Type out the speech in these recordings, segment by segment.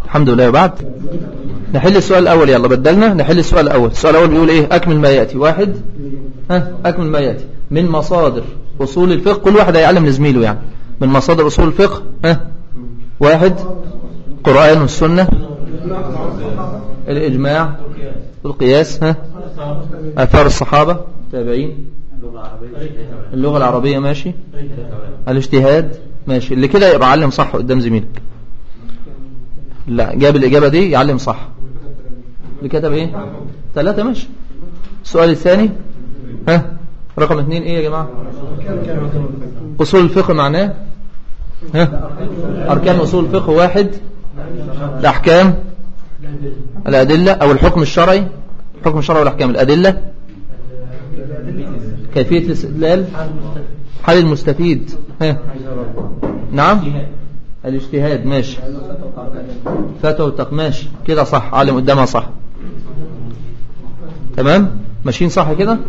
الحمد لله وبعد نحل السؤال الأول يلا بدلنا نحل السؤال الأول السؤال الأول بيقول إيه أكمل ما يأتي واحد ها أكمل ما يأتي من مصادر أصول الفقه كل واحد هيعلم لزميله يعني من مصادر أصول الفقه ها واحد قرآن والسنة الإجماع والقياس ها أثار الصحابة تابعين اللغة العربية ماشي الاجتهاد ماشي اللي كده يبقى علم صح قدام زميلك لا جاب الإجابة دي يعلم صح اللي كتب ايه ثلاثة ماشي السؤال الثاني ها رقم اثنين ايه يا جماعة أصول الفقه معناه ها أركان أصول الفقه واحد الأحكام الأدلة أو الحكم الشرعي الحكم الشرعي والأحكام الأدلة كيفية الاستدلال حل المستفيد ها نعم الاجتهاد ماشي فتوى والتق ماشي كده صح علم قدامها صح تمام ماشيين صح كده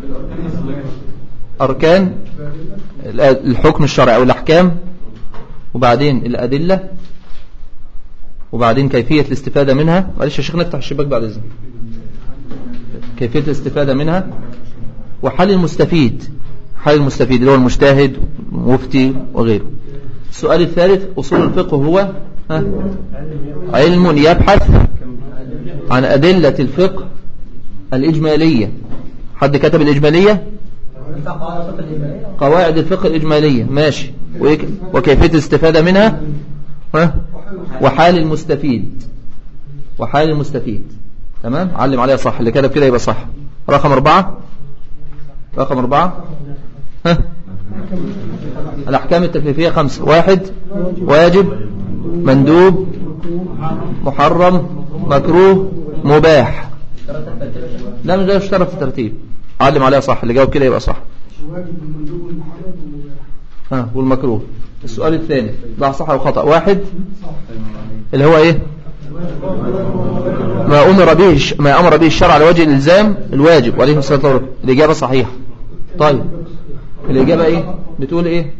أركان الحكم الشرعي أو الأحكام وبعدين الأدلة وبعدين كيفية الاستفادة منها معلش يا شيخ نفتح الشباك بعد إذن كيفية الاستفادة منها وحل المستفيد حل المستفيد اللي هو المجتهد مفتي وغيره السؤال الثالث أصول الفقه هو ها علم يبحث عن أدلة الفقه الإجمالية حد كتب الإجمالية قواعد الفقه الإجمالية ماشي وكيفية الاستفادة منها ها وحال المستفيد وحال المستفيد تمام علم عليها صح اللي كتب كده يبقى صح رقم أربعة رقم أربعة ها الأحكام التكليفية خمسة واحد واجب مندوب محرم مكروه مباح لا مش غير اشترط الترتيب علم عليها صح اللي جاوب كده يبقى صح ها والمكروه السؤال الثاني ضع صح او خطأ واحد اللي هو ايه ما امر به ما امر به الشرع على وجه الالزام الواجب وعليه الصلاه والسلام الاجابه صحيحه طيب الإجابة إيه بتقول إيه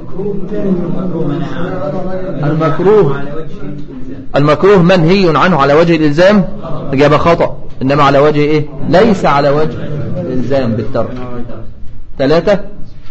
المكروه المكروه منهي عنه على وجه الإلزام إجابة خطأ إنما على وجه إيه ليس على وجه الإلزام بالترك ثلاثة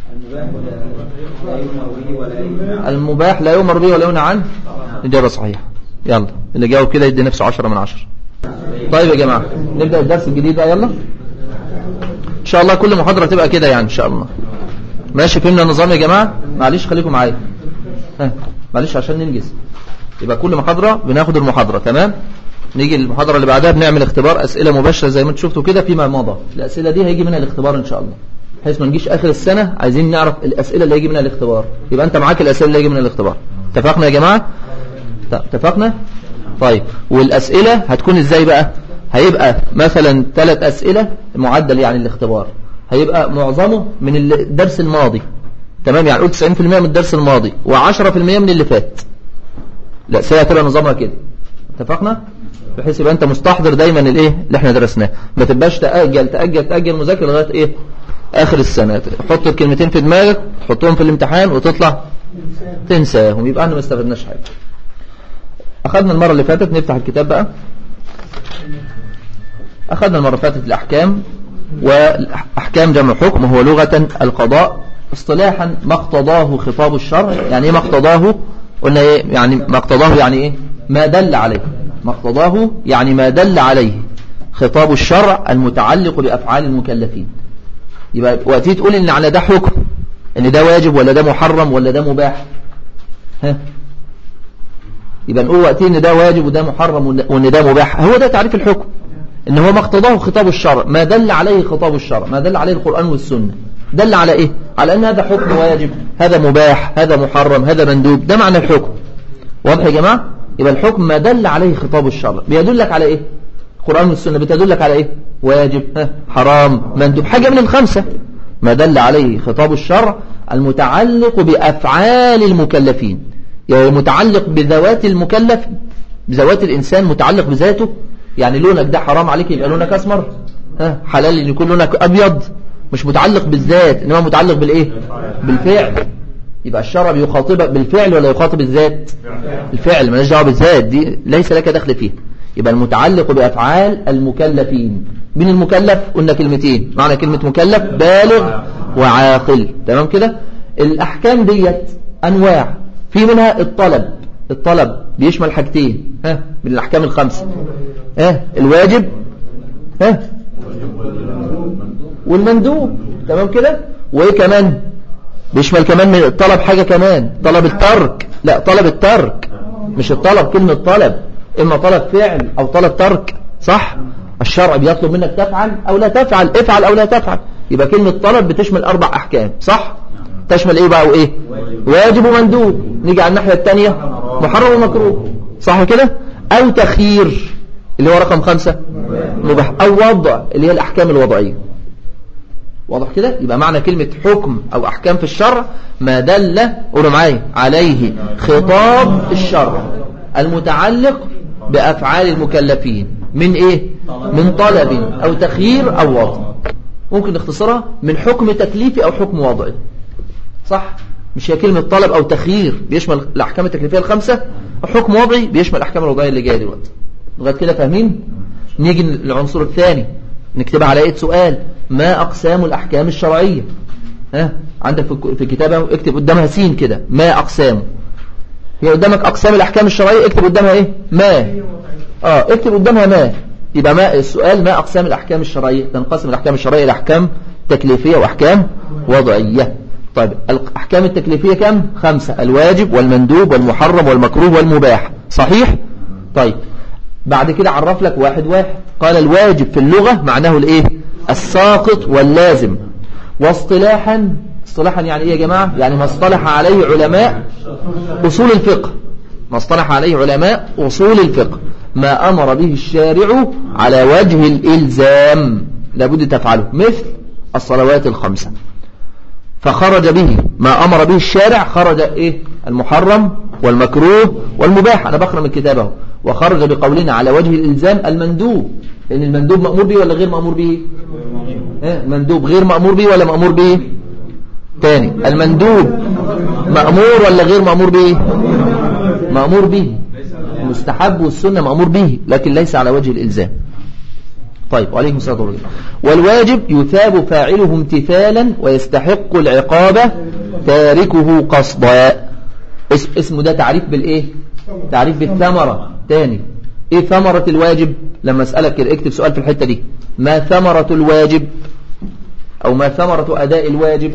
المباح لا يؤمر به ولا ينهى عنه إجابة صحيحة يلا اللي جاوب كده يدي نفسه عشرة من عشرة طيب يا جماعة نبدأ الدرس الجديد بقى يلا إن شاء الله كل محاضرة تبقى كده يعني إن شاء الله ماشي فهمنا النظام يا جماعة معلش خليكم معايا ها معلش عشان ننجز يبقى كل محاضرة بناخد المحاضرة تمام نيجي المحاضرة اللي بعدها بنعمل اختبار أسئلة مباشرة زي ما انتم شفتوا كده فيما مضى الأسئلة دي هيجي منها الاختبار إن شاء الله بحيث ما نجيش آخر السنة عايزين نعرف الأسئلة اللي هيجي منها الاختبار يبقى أنت معاك الأسئلة اللي هيجي منها الاختبار اتفقنا يا جماعة اتفقنا طيب والأسئلة هتكون ازاي بقى هيبقى مثلا ثلاث أسئلة معدل يعني الاختبار هيبقى معظمه من الدرس الماضي تمام يعني قلت 90% من الدرس الماضي و10% من اللي فات لا سيئة تبقى نظامها كده اتفقنا بحيث يبقى انت مستحضر دايما الايه اللي احنا درسناه ما تبقاش تأجل تأجل تأجل مذاكرة لغاية ايه اخر السنة حط الكلمتين في دماغك تحطهم في الامتحان وتطلع تنساهم يبقى احنا ما استفدناش حاجة اخذنا المرة اللي فاتت نفتح الكتاب بقى اخذنا المرة اللي فاتت الاحكام وأحكام جمع حكم هو لغة القضاء اصطلاحا ما اقتضاه خطاب الشرع يعني ايه ما اقتضاه قلنا ايه يعني ما اقتضاه يعني ايه ما دل عليه ما اقتضاه يعني ما دل عليه خطاب الشرع المتعلق بأفعال المكلفين يبقى وقتي تقول ان على ده حكم ان ده واجب ولا ده محرم ولا ده مباح ها يبقى نقول وقتي ان ده واجب وده محرم وان ده مباح هو ده تعريف الحكم ان هو ما اقتضاه خطاب الشرع ما دل عليه خطاب الشرع ما دل عليه القرآن والسنة دل على ايه على ان هذا حكم واجب هذا مباح هذا محرم هذا مندوب ده معنى الحكم واضح يا جماعة يبقى الحكم ما دل عليه خطاب الشرع بيدلك على ايه القرآن والسنة بتدلك على ايه واجب ها حرام مندوب حاجة من الخمسة ما دل عليه خطاب الشرع المتعلق بأفعال المكلفين يعني متعلق بذوات المكلف بذوات الإنسان متعلق بذاته يعني لونك ده حرام عليك يبقى لونك أسمر ها حلال ان يكون لونك أبيض مش متعلق بالذات إنما متعلق بالإيه بالفعل يبقى الشرع بيخاطبك بالفعل ولا يخاطب الذات الفعل مالناش دعوه بالذات دي ليس لك دخل فيها يبقى المتعلق بأفعال المكلفين من المكلف قلنا كلمتين معنى كلمة مكلف بالغ وعاقل تمام كده الأحكام ديت أنواع في منها الطلب الطلب بيشمل حاجتين ها من الأحكام الخمسة ها الواجب ها والمندوب تمام كده وايه كمان بيشمل كمان من الطلب حاجة كمان طلب الترك لا طلب الترك مش الطلب كلمة طلب إما طلب فعل أو طلب ترك صح الشرع بيطلب منك تفعل أو لا تفعل افعل أو لا تفعل يبقى كلمة طلب بتشمل أربع أحكام صح تشمل إيه بقى وإيه واجب ومندوب نيجي على الناحية الثانية محرم ومكروه صح كده أو تخيير اللي هو رقم خمسة مباح أو وضع اللي هي الأحكام الوضعية واضح كده يبقى معنى كلمة حكم أو أحكام في الشرع ما دل قولوا معايا عليه خطاب الشرع المتعلق بأفعال المكلفين من إيه من طلب أو تخيير أو وضع ممكن نختصرها من حكم تكليفي أو حكم وضعي صح مش هي كلمة طلب أو تخيير بيشمل الأحكام التكليفية الخمسة وحكم وضعي بيشمل الأحكام الوضعية اللي جاية دلوقتي لغاية كده فاهمين نيجي للعنصر الثاني نكتبها على ايه سؤال ما أقسام الأحكام الشرعية ها عندك في الكتابة اكتب قدامها سين كده ما أقسامه هي قدامك أقسام الأحكام الشرعية اكتب قدامها إيه ما آه اكتب قدامها ما يبقى ما السؤال ما أقسام الأحكام الشرعية تنقسم الأحكام الشرعية إلى أحكام تكليفية وأحكام وضعية طيب الأحكام التكليفية كم خمسة الواجب والمندوب والمحرم والمكروه والمباح صحيح طيب بعد كده عرف لك واحد واحد قال الواجب في اللغة معناه الايه الساقط واللازم واصطلاحا اصطلاحا يعني ايه يا جماعة يعني ما اصطلح عليه علماء أصول الفقه ما اصطلح عليه علماء أصول الفقه ما أمر به الشارع على وجه الإلزام لابد تفعله مثل الصلوات الخمسة فخرج به ما أمر به الشارع خرج إيه المحرم والمكروه والمباح أنا بقرأ من كتابه وخرج بقولنا على وجه الإلزام المندوب لأن المندوب مأمور به ولا غير مأمور به إيه؟ مندوب غير مأمور به ولا مأمور به تاني المندوب مأمور ولا غير مأمور به مأمور به مستحب والسنة مأمور به لكن ليس على وجه الإلزام طيب وعليكم الصلاة والسلام والواجب يثاب فاعله امتثالا ويستحق العقابة تاركه قصدا اسمه ده تعريف بالإيه تعريف بالثمرة تاني إيه ثمرة الواجب لما أسألك كده اكتب سؤال في الحتة دي ما ثمرة الواجب أو ما ثمرة أداء الواجب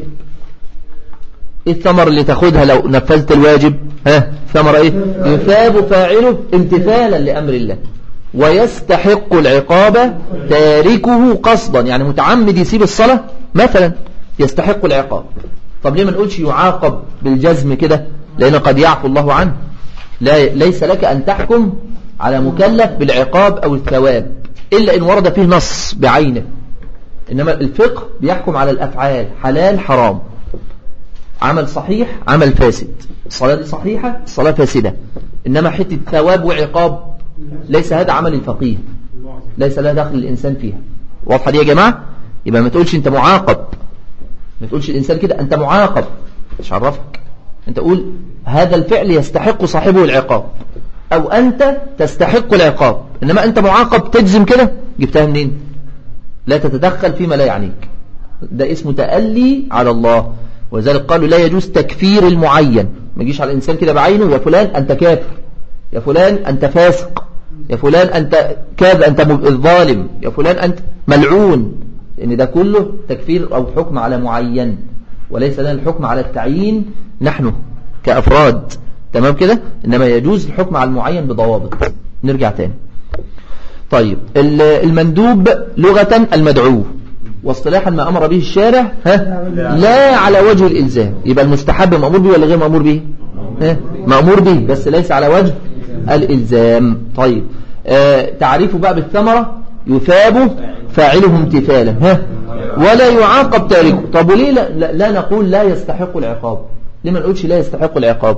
ايه الثمر اللي تاخدها لو نفذت الواجب ها ثمرة ايه يثاب فاعله امتثالا لأمر الله ويستحق العقاب تاركه قصدا يعني متعمد يسيب الصلاة مثلا يستحق العقاب طب ليه ما نقولش يعاقب بالجزم كده لأن قد يعفو الله عنه لا ليس لك أن تحكم على مكلف بالعقاب أو الثواب إلا إن ورد فيه نص بعينه إنما الفقه بيحكم على الأفعال حلال حرام عمل صحيح عمل فاسد الصلاة دي صحيحة الصلاة فاسدة إنما حتة ثواب وعقاب ليس هذا عمل الفقيه ليس لا دخل الإنسان فيها واضحة دي يا جماعة يبقى ما تقولش أنت معاقب ما تقولش الإنسان كده أنت معاقب مش عرفك أنت قول هذا الفعل يستحق صاحبه العقاب أو أنت تستحق العقاب إنما أنت معاقب تجزم كده جبتها منين لا تتدخل فيما لا يعنيك ده اسمه تألي على الله ولذلك قالوا لا يجوز تكفير المعين ما يجيش على الإنسان كده بعينه يا فلان أنت كافر يا فلان أنت فاسق يا فلان أنت كاذب أنت الظالم يا فلان أنت ملعون لأن ده كله تكفير أو حكم على معين وليس لنا الحكم على التعيين نحن كأفراد تمام كده إنما يجوز الحكم على المعين بضوابط نرجع تاني طيب المندوب لغة المدعو واصطلاحا ما أمر به الشارع ها لا على وجه الإلزام يبقى المستحب مأمور به ولا غير مأمور به ها مأمور به بس ليس على وجه الإلزام طيب آه تعريفه بقى بالثمرة يثاب فاعله امتثالا ها ولا يعاقب تاركه طب وليه لا, لا, لا نقول لا يستحق العقاب ليه ما نقولش لا يستحق العقاب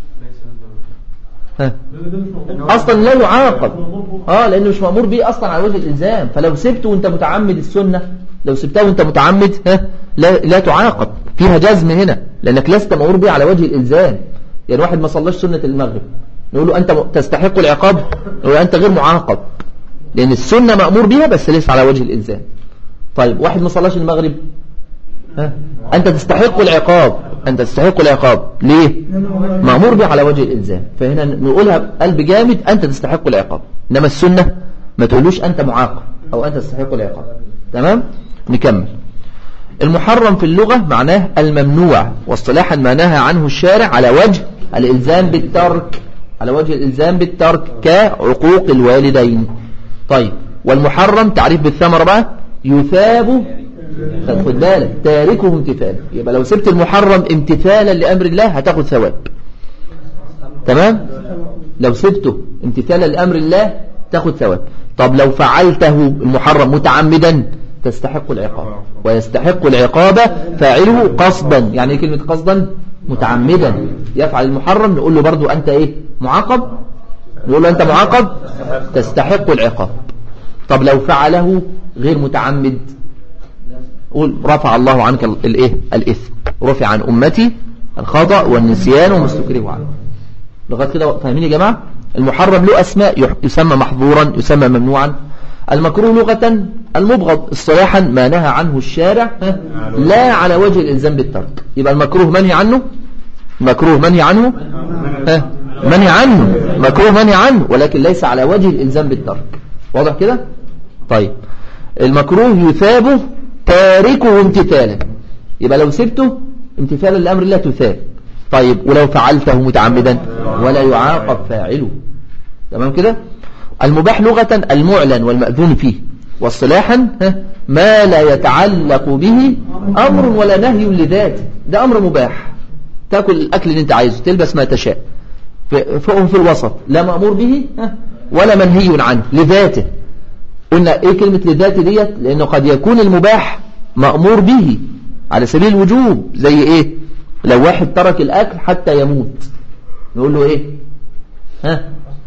ها اصلا لا يعاقب اه لانه مش مأمور به اصلا على وجه الالزام فلو سبته وانت متعمد السنة لو سبته وانت متعمد ها لا, لا تعاقب فيها جزم هنا لأنك لست مأمور به على وجه الإلزام يعني واحد ما صلاش سنة المغرب نقول له أنت تستحق العقاب نقول له أنت غير معاقب لأن السنة مأمور بها بس ليس على وجه الإلزام طيب واحد ما صلاش المغرب ها؟ أنت تستحق العقاب أنت تستحق العقاب ليه مأمور به على وجه الإلزام فهنا نقولها بقلب جامد أنت تستحق العقاب إنما السنة ما تقولوش أنت معاقب أو أنت تستحق العقاب تمام نكمل المحرم في اللغة معناه الممنوع واصطلاحا ما نهى عنه الشارع على وجه الإلزام بالترك على وجه الإلزام بالترك كعقوق الوالدين طيب والمحرم تعريف بالثمرة بقى يثاب خد بالك تاركه امتثالا يبقى لو سبت المحرم امتثالا لأمر الله هتاخد ثواب تمام لو سبته امتثالا لأمر الله تاخد ثواب طب لو فعلته المحرم متعمدا تستحق العقاب ويستحق العقاب فاعله قصدا يعني ايه كلمة قصدا متعمدا يفعل المحرم نقول له برضو أنت إيه معاقب نقول له أنت معاقب تستحق العقاب طب لو فعله غير متعمد قول رفع الله عنك الايه الاثم رفع عن امتي الخطا والنسيان وما استكرهوا عنه لغايه كده فاهمين يا جماعه المحرم له اسماء يسمى محظورا يسمى ممنوعا المكروه لغة المبغض اصطلاحا ما نهى عنه الشارع لا على وجه الإلزام بالترك يبقى المكروه منهي عنه مكروه منهي عنه منهي عنه مكروه منهي عنه ولكن ليس على وجه الإلزام بالترك واضح كده طيب المكروه يثاب تاركه امتثالا يبقى لو سبته امتثالا لأمر الله تثاب طيب ولو فعلته متعمدا ولا يعاقب فاعله تمام كده المباح لغة المعلن والمأذون فيه واصطلاحا ما لا يتعلق به أمر ولا نهي لذاته ده أمر مباح تأكل الأكل اللي انت عايزه تلبس ما تشاء فهو في الوسط لا مأمور به ولا منهي عنه لذاته قلنا ايه كلمة لذاته ديت لانه قد يكون المباح مأمور به على سبيل الوجوب زي ايه لو واحد ترك الاكل حتى يموت نقول له ايه ها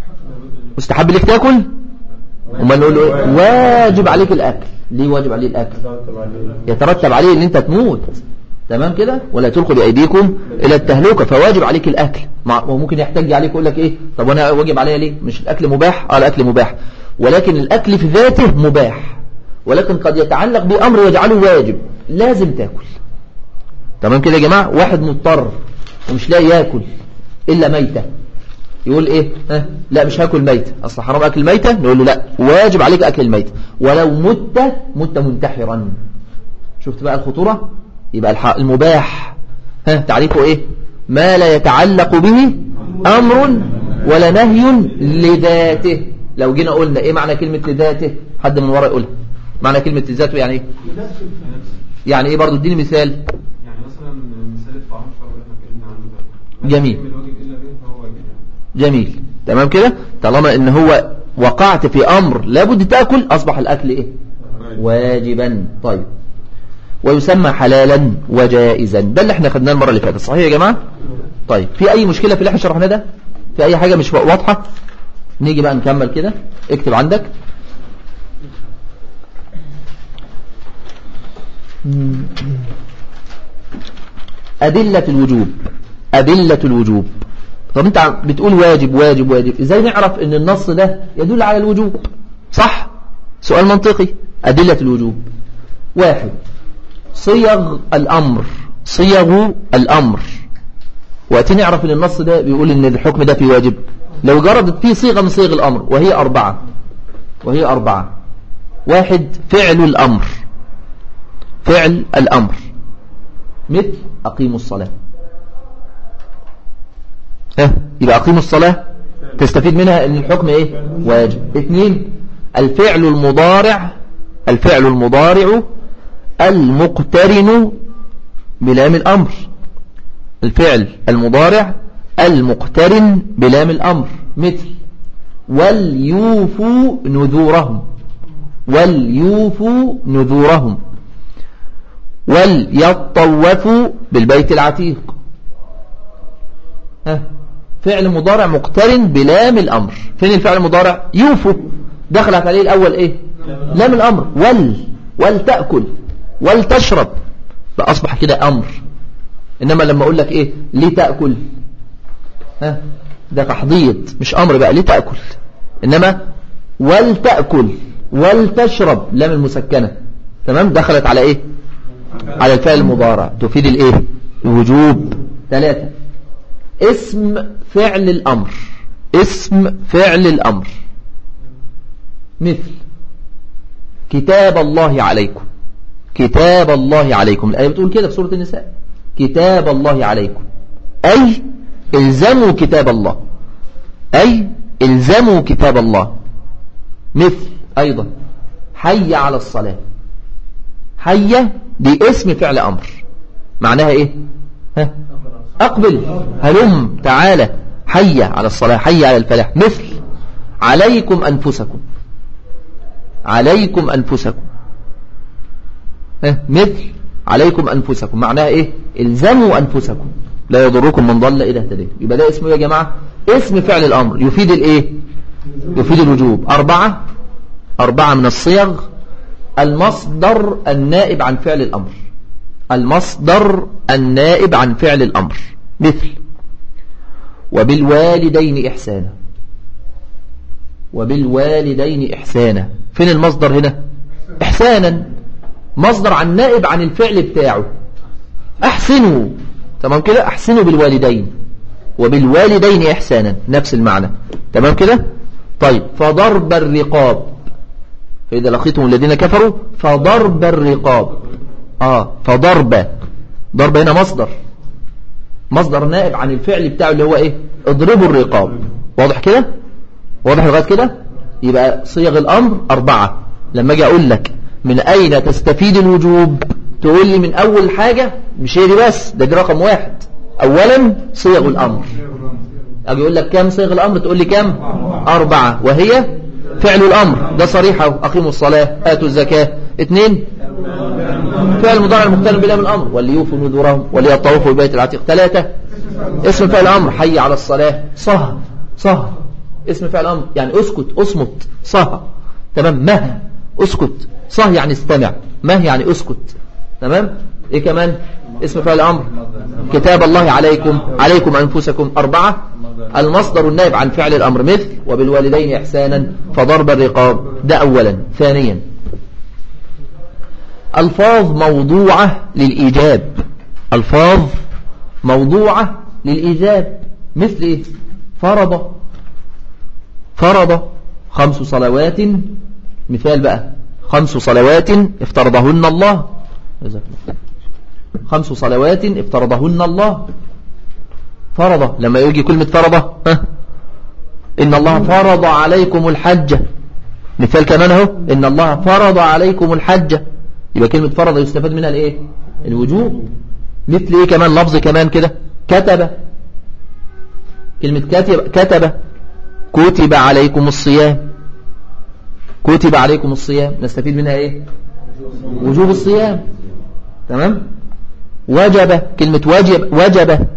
مستحب لك تاكل وما نقول له ايه واجب عليك الاكل ليه واجب عليه الاكل يترتب عليه ان انت تموت تمام كده ولا تلقوا بايديكم الى التهلكه فواجب عليك الاكل وممكن يحتاج عليك يقول لك ايه طب وانا واجب عليا ليه مش الاكل مباح اه الاكل مباح ولكن الاكل في ذاته مباح ولكن قد يتعلق بامر يجعله واجب لازم تاكل تمام كده يا جماعه واحد مضطر ومش لاقي ياكل الا ميته يقول ايه ها لا مش هاكل ميته اصل حرام اكل ميته نقول له لا واجب عليك اكل الميته ولو مت مت منتحرا شفت بقى الخطوره يبقى المباح ها تعريفه ايه ما لا يتعلق به امر ولا نهي لذاته لو جينا قلنا ايه معنى كلمة لذاته حد من ورا يقولها معنى كلمة لذاته يعني ايه يعني ايه برضو اديني مثال يعني مثلا مثال الطعام اللي احنا اتكلمنا عنه ده جميل الواجب الا به فهو واجب جميل تمام كده طالما ان هو وقعت في امر لابد تاكل اصبح الاكل ايه واجبا طيب ويسمى حلالا وجائزا ده اللي احنا خدناه المره اللي فاتت صحيح يا جماعه طيب في اي مشكله في اللي احنا شرحناه ده في اي حاجه مش واضحه نيجي بقى نكمل كده اكتب عندك أدلة الوجوب أدلة الوجوب طب انت بتقول واجب واجب واجب ازاي نعرف ان النص ده يدل على الوجوب صح سؤال منطقي أدلة الوجوب واحد صيغ الأمر صيغ الأمر وقت نعرف ان النص ده بيقول ان الحكم ده في واجب لو جردت فيه صيغة من صيغ الأمر وهي أربعة وهي أربعة واحد فعل الأمر فعل الأمر مثل أقيموا الصلاة ها يبقى أقيموا الصلاة تستفيد منها ان الحكم ايه واجب اثنين الفعل المضارع الفعل المضارع المقترن بلام الأمر الفعل المضارع المقترن بلام الأمر مثل وليوفوا نذورهم وليوفوا نذورهم وليطوفوا بالبيت العتيق ها فعل مضارع مقترن بلام الأمر فين الفعل المضارع يوفوا دخلت عليه الأول إيه لام الأمر ول ولتأكل ولتشرب فأصبح كده أمر إنما لما أقول لك إيه ليه تأكل ها ده تحضيض مش أمر بقى ليه تأكل إنما ولتأكل ولتشرب لام المسكنة تمام دخلت على إيه على الفعل المضارع تفيد الإيه الوجوب ثلاثة اسم فعل الأمر اسم فعل الأمر مثل كتاب الله عليكم كتاب الله عليكم الآية بتقول كده في سورة النساء كتاب الله عليكم أي الزموا كتاب الله أي الزموا كتاب الله مثل أيضا حي على الصلاة حي دي اسم فعل أمر معناها إيه ها أقبل هلم تعالى حي على الصلاة حي على الفلاح مثل عليكم أنفسكم عليكم أنفسكم ها مثل عليكم أنفسكم معناها إيه الزموا أنفسكم لا يضركم من ضل إذا اهتديت يبقى ده اسمه يا جماعة اسم فعل الأمر يفيد الإيه يفيد الوجوب أربعة أربعة من الصيغ المصدر النائب عن فعل الأمر المصدر النائب عن فعل الأمر مثل وبالوالدين إحسانا وبالوالدين إحسانا فين المصدر هنا إحسانا مصدر عن نائب عن الفعل بتاعه أحسنوا تمام كده أحسنوا بالوالدين وبالوالدين إحسانا نفس المعنى تمام كده طيب فضرب الرقاب فإذا لقيتم الذين كفروا فضرب الرقاب آه فضرب ضرب هنا مصدر مصدر نائب عن الفعل بتاعه اللي هو إيه اضربوا الرقاب واضح كده واضح لغاية كده يبقى صيغ الأمر أربعة لما أجي أقول لك من أين تستفيد الوجوب تقول لي من أول حاجة مش هي دي بس ده دي رقم واحد أولا صيغ الأمر أجي أقول لك كم صيغ الأمر تقول لي كم أربعة وهي فعل الأمر ده صريحة أقيموا الصلاة آتوا الزكاة اثنين فعل مضارع المقترن بلا من الأمر وليوفوا نذورهم وليطوفوا ببيت العتيق ثلاثة اسم فعل الأمر حي على الصلاة صه صه اسم فعل الأمر يعني اسكت اصمت صه تمام مه اسكت صه يعني استمع مه يعني اسكت تمام ايه كمان اسم فعل الأمر كتاب الله عليكم عليكم أنفسكم أربعة المصدر النائب عن فعل الأمر مثل وبالوالدين إحسانا فضرب الرقاب ده أولا ثانيا ألفاظ موضوعة للإيجاب ألفاظ موضوعة للإيجاب مثل إيه؟ فرض فرض خمس صلوات مثال بقى خمس صلوات افترضهن الله خمس صلوات افترضهن الله فرض لما يجي كلمة فرض ها إن الله فرض عليكم الحج مثال كمان اهو إن الله فرض عليكم الحج يبقى كلمة فرض يستفاد منها الايه الوجوب مثل ايه كمان لفظ كمان كده كتب كلمة كتب كتب كتب عليكم الصيام كتب عليكم الصيام نستفيد منها ايه وجوب الصيام تمام وجب كلمة وجب وجب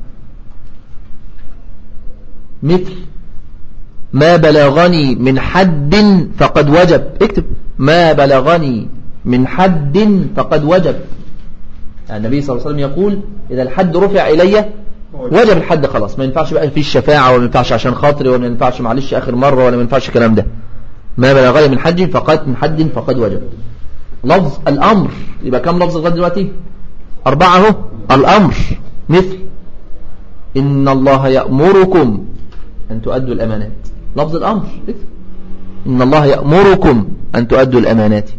مثل ما بلغني من حد فقد وجب اكتب ما بلغني من حد فقد وجب يعني النبي صلى الله عليه وسلم يقول إذا الحد رفع إلي وجب الحد خلاص ما ينفعش بقى في الشفاعة ولا ينفعش عشان خاطري ولا ينفعش معلش آخر مرة ولا ما ينفعش الكلام ده ما بلغني من حد فقد من حد فقد وجب لفظ الأمر يبقى كم لفظ لغايه دلوقتي أربعة اهو الأمر مثل إن الله يأمركم أن تؤدوا الأمانات لفظ الأمر إن الله يأمركم أن تؤدوا الأمانات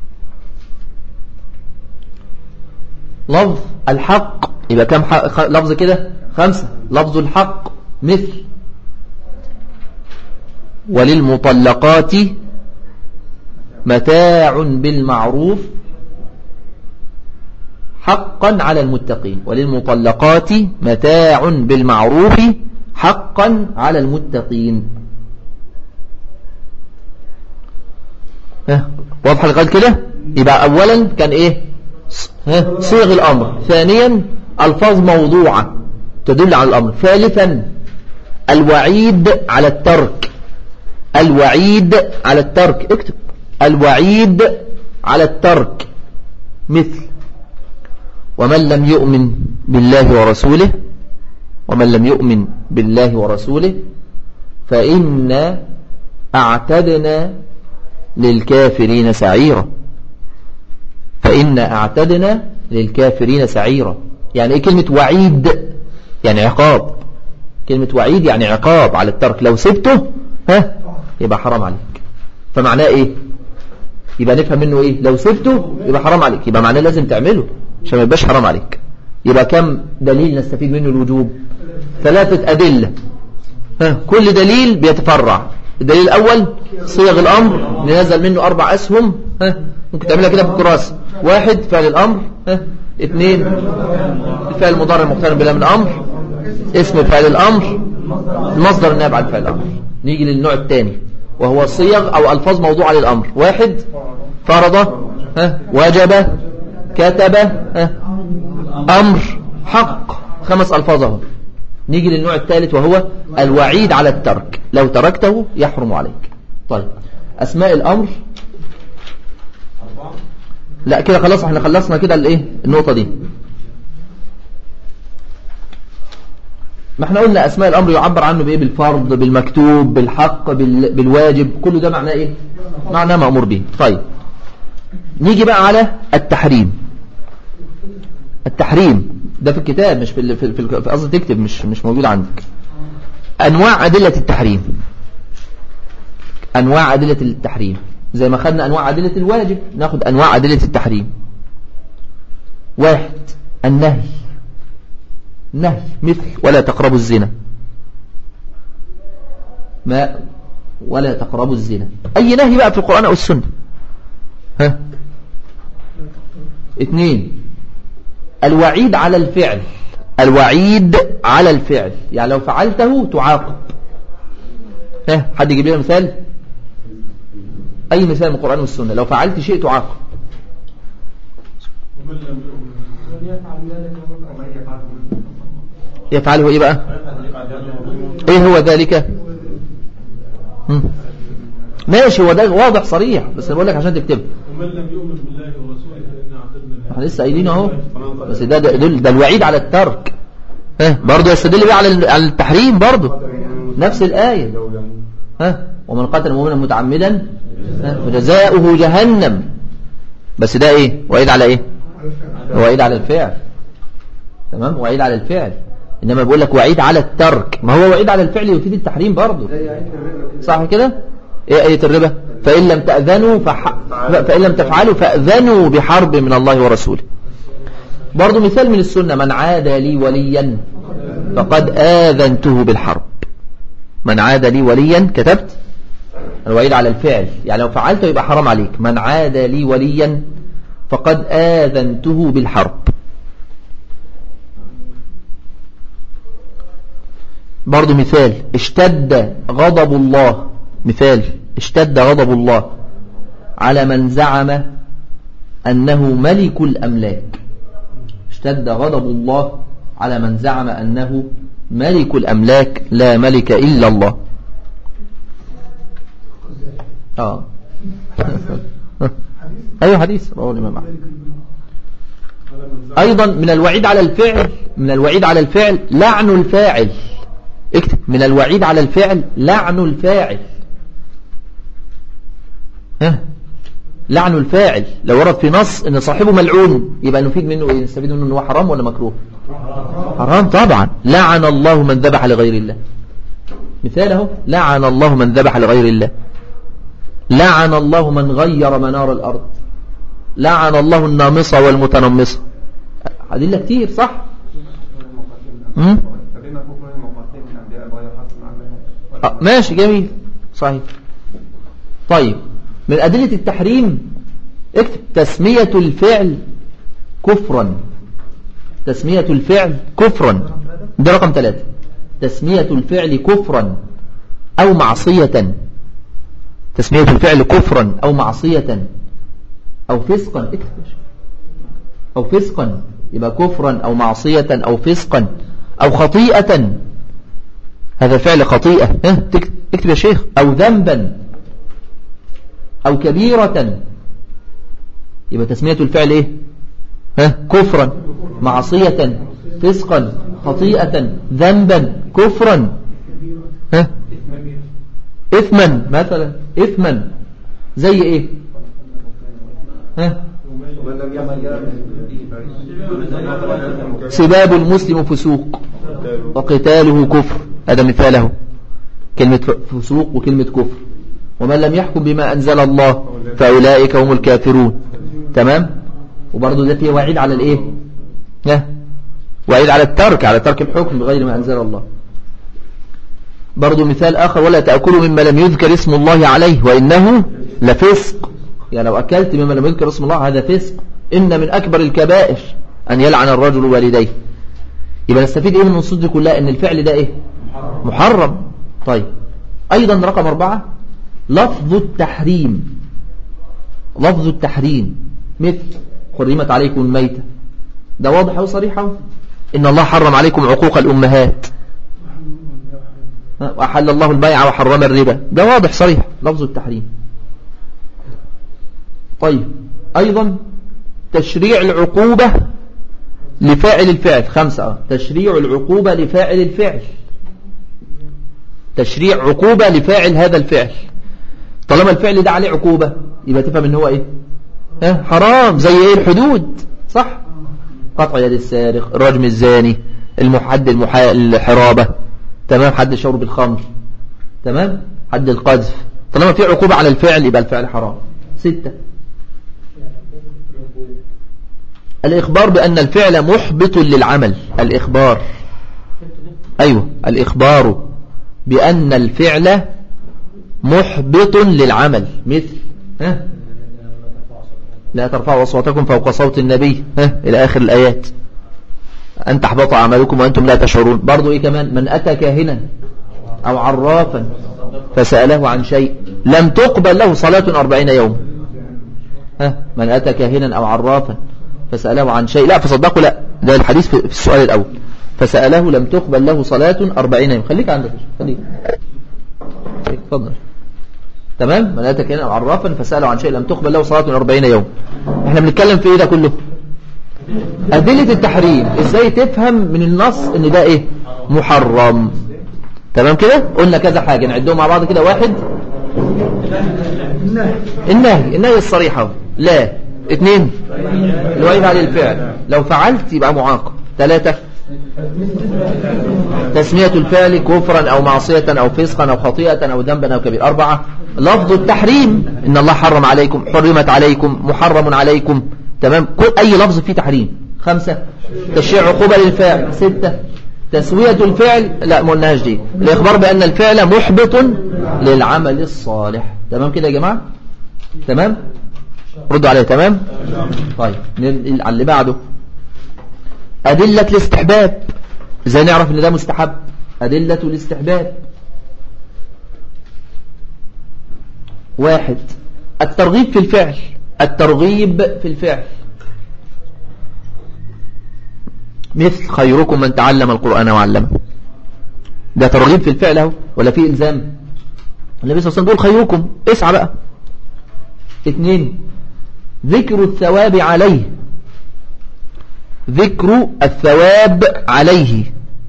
لفظ الحق يبقى كم لفظ كده خمسة لفظ الحق مثل وللمطلقات متاع بالمعروف حقا على المتقين وللمطلقات متاع بالمعروف حقا على المتقين واضح لغايه كده يبقى اولا كان ايه صيغ الامر ثانيا الفاظ موضوعه تدل على الامر ثالثا الوعيد على الترك الوعيد على الترك اكتب الوعيد على الترك مثل ومن لم يؤمن بالله ورسوله ومن لم يؤمن بالله ورسوله فإنا أعتدنا للكافرين سعيرا فإنا أعتدنا للكافرين سعيرا يعني إيه كلمة وعيد يعني عقاب كلمة وعيد يعني عقاب على الترك لو سبته ها يبقى حرام عليك فمعناه إيه يبقى نفهم منه إيه لو سبته يبقى حرام عليك يبقى معناه لازم تعمله عشان ما يبقاش حرام عليك يبقى كم دليل نستفيد منه الوجوب ثلاثة أدلة ها كل دليل بيتفرع الدليل الأول صيغ الأمر ننزل منه أربع أسهم ها ممكن تعملها كده في الكراسة واحد فعل الأمر ها اثنين الفعل المضارع المقترن بلا من أمر اسم فعل الأمر المصدر النائب عن فعل الأمر نيجي للنوع الثاني وهو صيغ أو ألفاظ موضوعة للأمر واحد فرض ها وجب كتب ها أمر حق خمس ألفاظ اهو نيجي للنوع الثالث وهو الوعيد على الترك لو تركته يحرم عليك طيب أسماء الأمر لا كده خلاص احنا خلصنا كده الايه النقطة دي ما احنا قلنا أسماء الأمر يعبر عنه بإيه بالفرض بالمكتوب بالحق بال... بالواجب كل ده معناه إيه معناه مأمور به طيب نيجي بقى على التحريم التحريم ده في الكتاب مش في ال... في في في قصدي تكتب مش مش موجود عندك أنواع أدلة التحريم أنواع أدلة التحريم زي ما خدنا أنواع أدلة الواجب ناخد أنواع أدلة التحريم واحد النهي نهي مثل ولا تقربوا الزنا ما ولا تقربوا الزنا أي نهي بقى في القرآن أو السنة ها اثنين الوعيد على الفعل الوعيد على الفعل يعني لو فعلته تعاقب ها حد يجيب لنا مثال أي مثال من القرآن والسنة لو فعلت شيء تعاقب يفعله إيه بقى إيه هو ذلك مم. ماشي هو ده واضح صريح بس أنا بقول لك عشان تكتبه ومن لم يؤمن بالله ورسوله فإنا أعتدنا احنا لسه قايلين اهو بس ده ده, ده الوعيد على الترك ها برضه يستدل بقى على على التحريم برضه نفس الآية ها ومن قتل مؤمنا متعمدا فجزاؤه جهنم بس ده ايه وعيد على ايه وعيد على الفعل تمام وعيد على الفعل انما بيقول لك وعيد على الترك ما هو وعيد على الفعل يفيد التحريم برضه صح كده ايه آية الربا فإن لم تأذنوا فح... فإن لم تفعلوا فأذنوا بحرب من الله ورسوله برضه مثال من السنة من عاد لي وليا فقد آذنته بالحرب من عاد لي وليا كتبت الوعيد على الفعل يعني لو فعلته يبقى حرام عليك من عاد لي وليا فقد آذنته بالحرب برضو مثال اشتد غضب الله مثال اشتد غضب الله على من زعم أنه ملك الأملاك اشتد غضب الله على من زعم أنه ملك الأملاك لا ملك إلا الله آه أيوة حديث رواه الإمام أحمد أيضا من الوعيد على الفعل من الوعيد على الفعل لعن الفاعل اكتب من الوعيد على الفعل لعن الفاعل ها لعن الفاعل لو ورد في نص ان صاحبه ملعون يبقى نفيد منه ايه نستفيد منه انه حرام ولا مكروه حرام طبعا لعن الله من ذبح لغير الله مثال اهو لعن الله من ذبح لغير الله لعن الله من غير منار الارض لعن الله النامصة والمتنمصة أدلة كتير صح مم؟ آه ماشي جميل صحيح طيب من أدلة التحريم اكتب تسمية الفعل كفرا تسمية الفعل كفرا ده رقم ثلاثة تسمية الفعل كفرا أو معصية تسمية الفعل كفرا أو معصية أو فسقا اكتب أو فسقا يبقى كفرا أو معصية أو فسقا أو خطيئة هذا فعل خطيئة ها اكتب يا شيخ أو ذنبا أو كبيرة يبقى تسمية الفعل إيه ها كفرا معصية فسقا خطيئة ذنبا كفرا ها إثما مثلا إثما زي إيه ها سباب المسلم فسوق وقتاله كفر هذا مثاله كلمة فسوق وكلمة كفر ومن لم يحكم بما أنزل الله فأولئك هم الكافرون تمام وبرضه ده فيه وعيد على الايه ها وعيد على الترك على ترك الحكم بغير ما أنزل الله برضو مثال آخر ولا تأكلوا مما لم يذكر اسم الله عليه وإنه لفسق يعني لو أكلت مما لم يذكر اسم الله هذا فسق إن من أكبر الكبائر أن يلعن الرجل والديه يبقى نستفيد إيه من النصوص دي كلها إن الفعل ده إيه محرم طيب أيضا رقم أربعة لفظ التحريم لفظ التحريم مثل حرمت عليكم الميتة ده واضح وصريح إن الله حرم عليكم عقوق الأمهات وأحل الله البيع وحرم الربا ده واضح صريح لفظ التحريم طيب أيضا تشريع العقوبة لفاعل الفعل خمسة تشريع العقوبة لفاعل الفعل تشريع عقوبة لفاعل هذا الفعل طالما الفعل ده عليه عقوبة يبقى تفهم ان هو ايه ها حرام زي ايه الحدود صح قطع يد السارق الرجم الزاني المحد المحا... الحرابة تمام حد شرب الخمر تمام حد القذف طالما في عقوبة على الفعل يبقى الفعل حرام ستة الإخبار بأن الفعل محبط للعمل الإخبار أيوة الإخبار بأن الفعل محبط للعمل مثل ها لا ترفعوا أصواتكم فوق صوت النبي ها إلى آخر الآيات أن تحبط أعمالكم وأنتم لا تشعرون برضو إيه كمان من أتى كاهنا أو عرافا فسأله عن شيء لم تقبل له صلاة أربعين يوم ها من أتى كاهنا أو عرافا فسأله عن شيء لا فصدقوا لا ده الحديث في السؤال الأول فسأله لم تقبل له صلاة أربعين يوم خليك عندك خليك تفضل تمام من أتى كاهنا أو عرافا فسأله عن شيء لم تقبل له صلاة أربعين يوم احنا بنتكلم في ايه ده كله أدلة التحريم ازاي تفهم من النص ان ده ايه محرم تمام كده قلنا كذا حاجة نعدهم مع بعض كده واحد النهي النهي الصريحة لا اثنين الوعيد على الفعل لو فعلت يبقى معاقب ثلاثة تسمية الفعل كفرا أو معصية أو فسقا أو خطيئة أو ذنبا أو كبير أربعة لفظ التحريم إن الله حرم عليكم حرمت عليكم محرم عليكم تمام كل أي لفظ فيه تحريم خمسة تشريع عقوبة للفعل ستة تسوية الفعل لا ما قلناش دي الإخبار بأن الفعل محبط للعمل الصالح تمام كده يا جماعة تمام ردوا عليه تمام طيب ننقل على اللي بعده أدلة الاستحباب ازاي نعرف ان ده مستحب أدلة الاستحباب واحد الترغيب في الفعل الترغيب في الفعل مثل خيركم من تعلم القرآن وعلمه ده ترغيب في الفعل اهو ولا في إلزام النبي صلى الله عليه وسلم بيقول خيركم اسعى بقى اثنين ذكر الثواب عليه ذكر الثواب عليه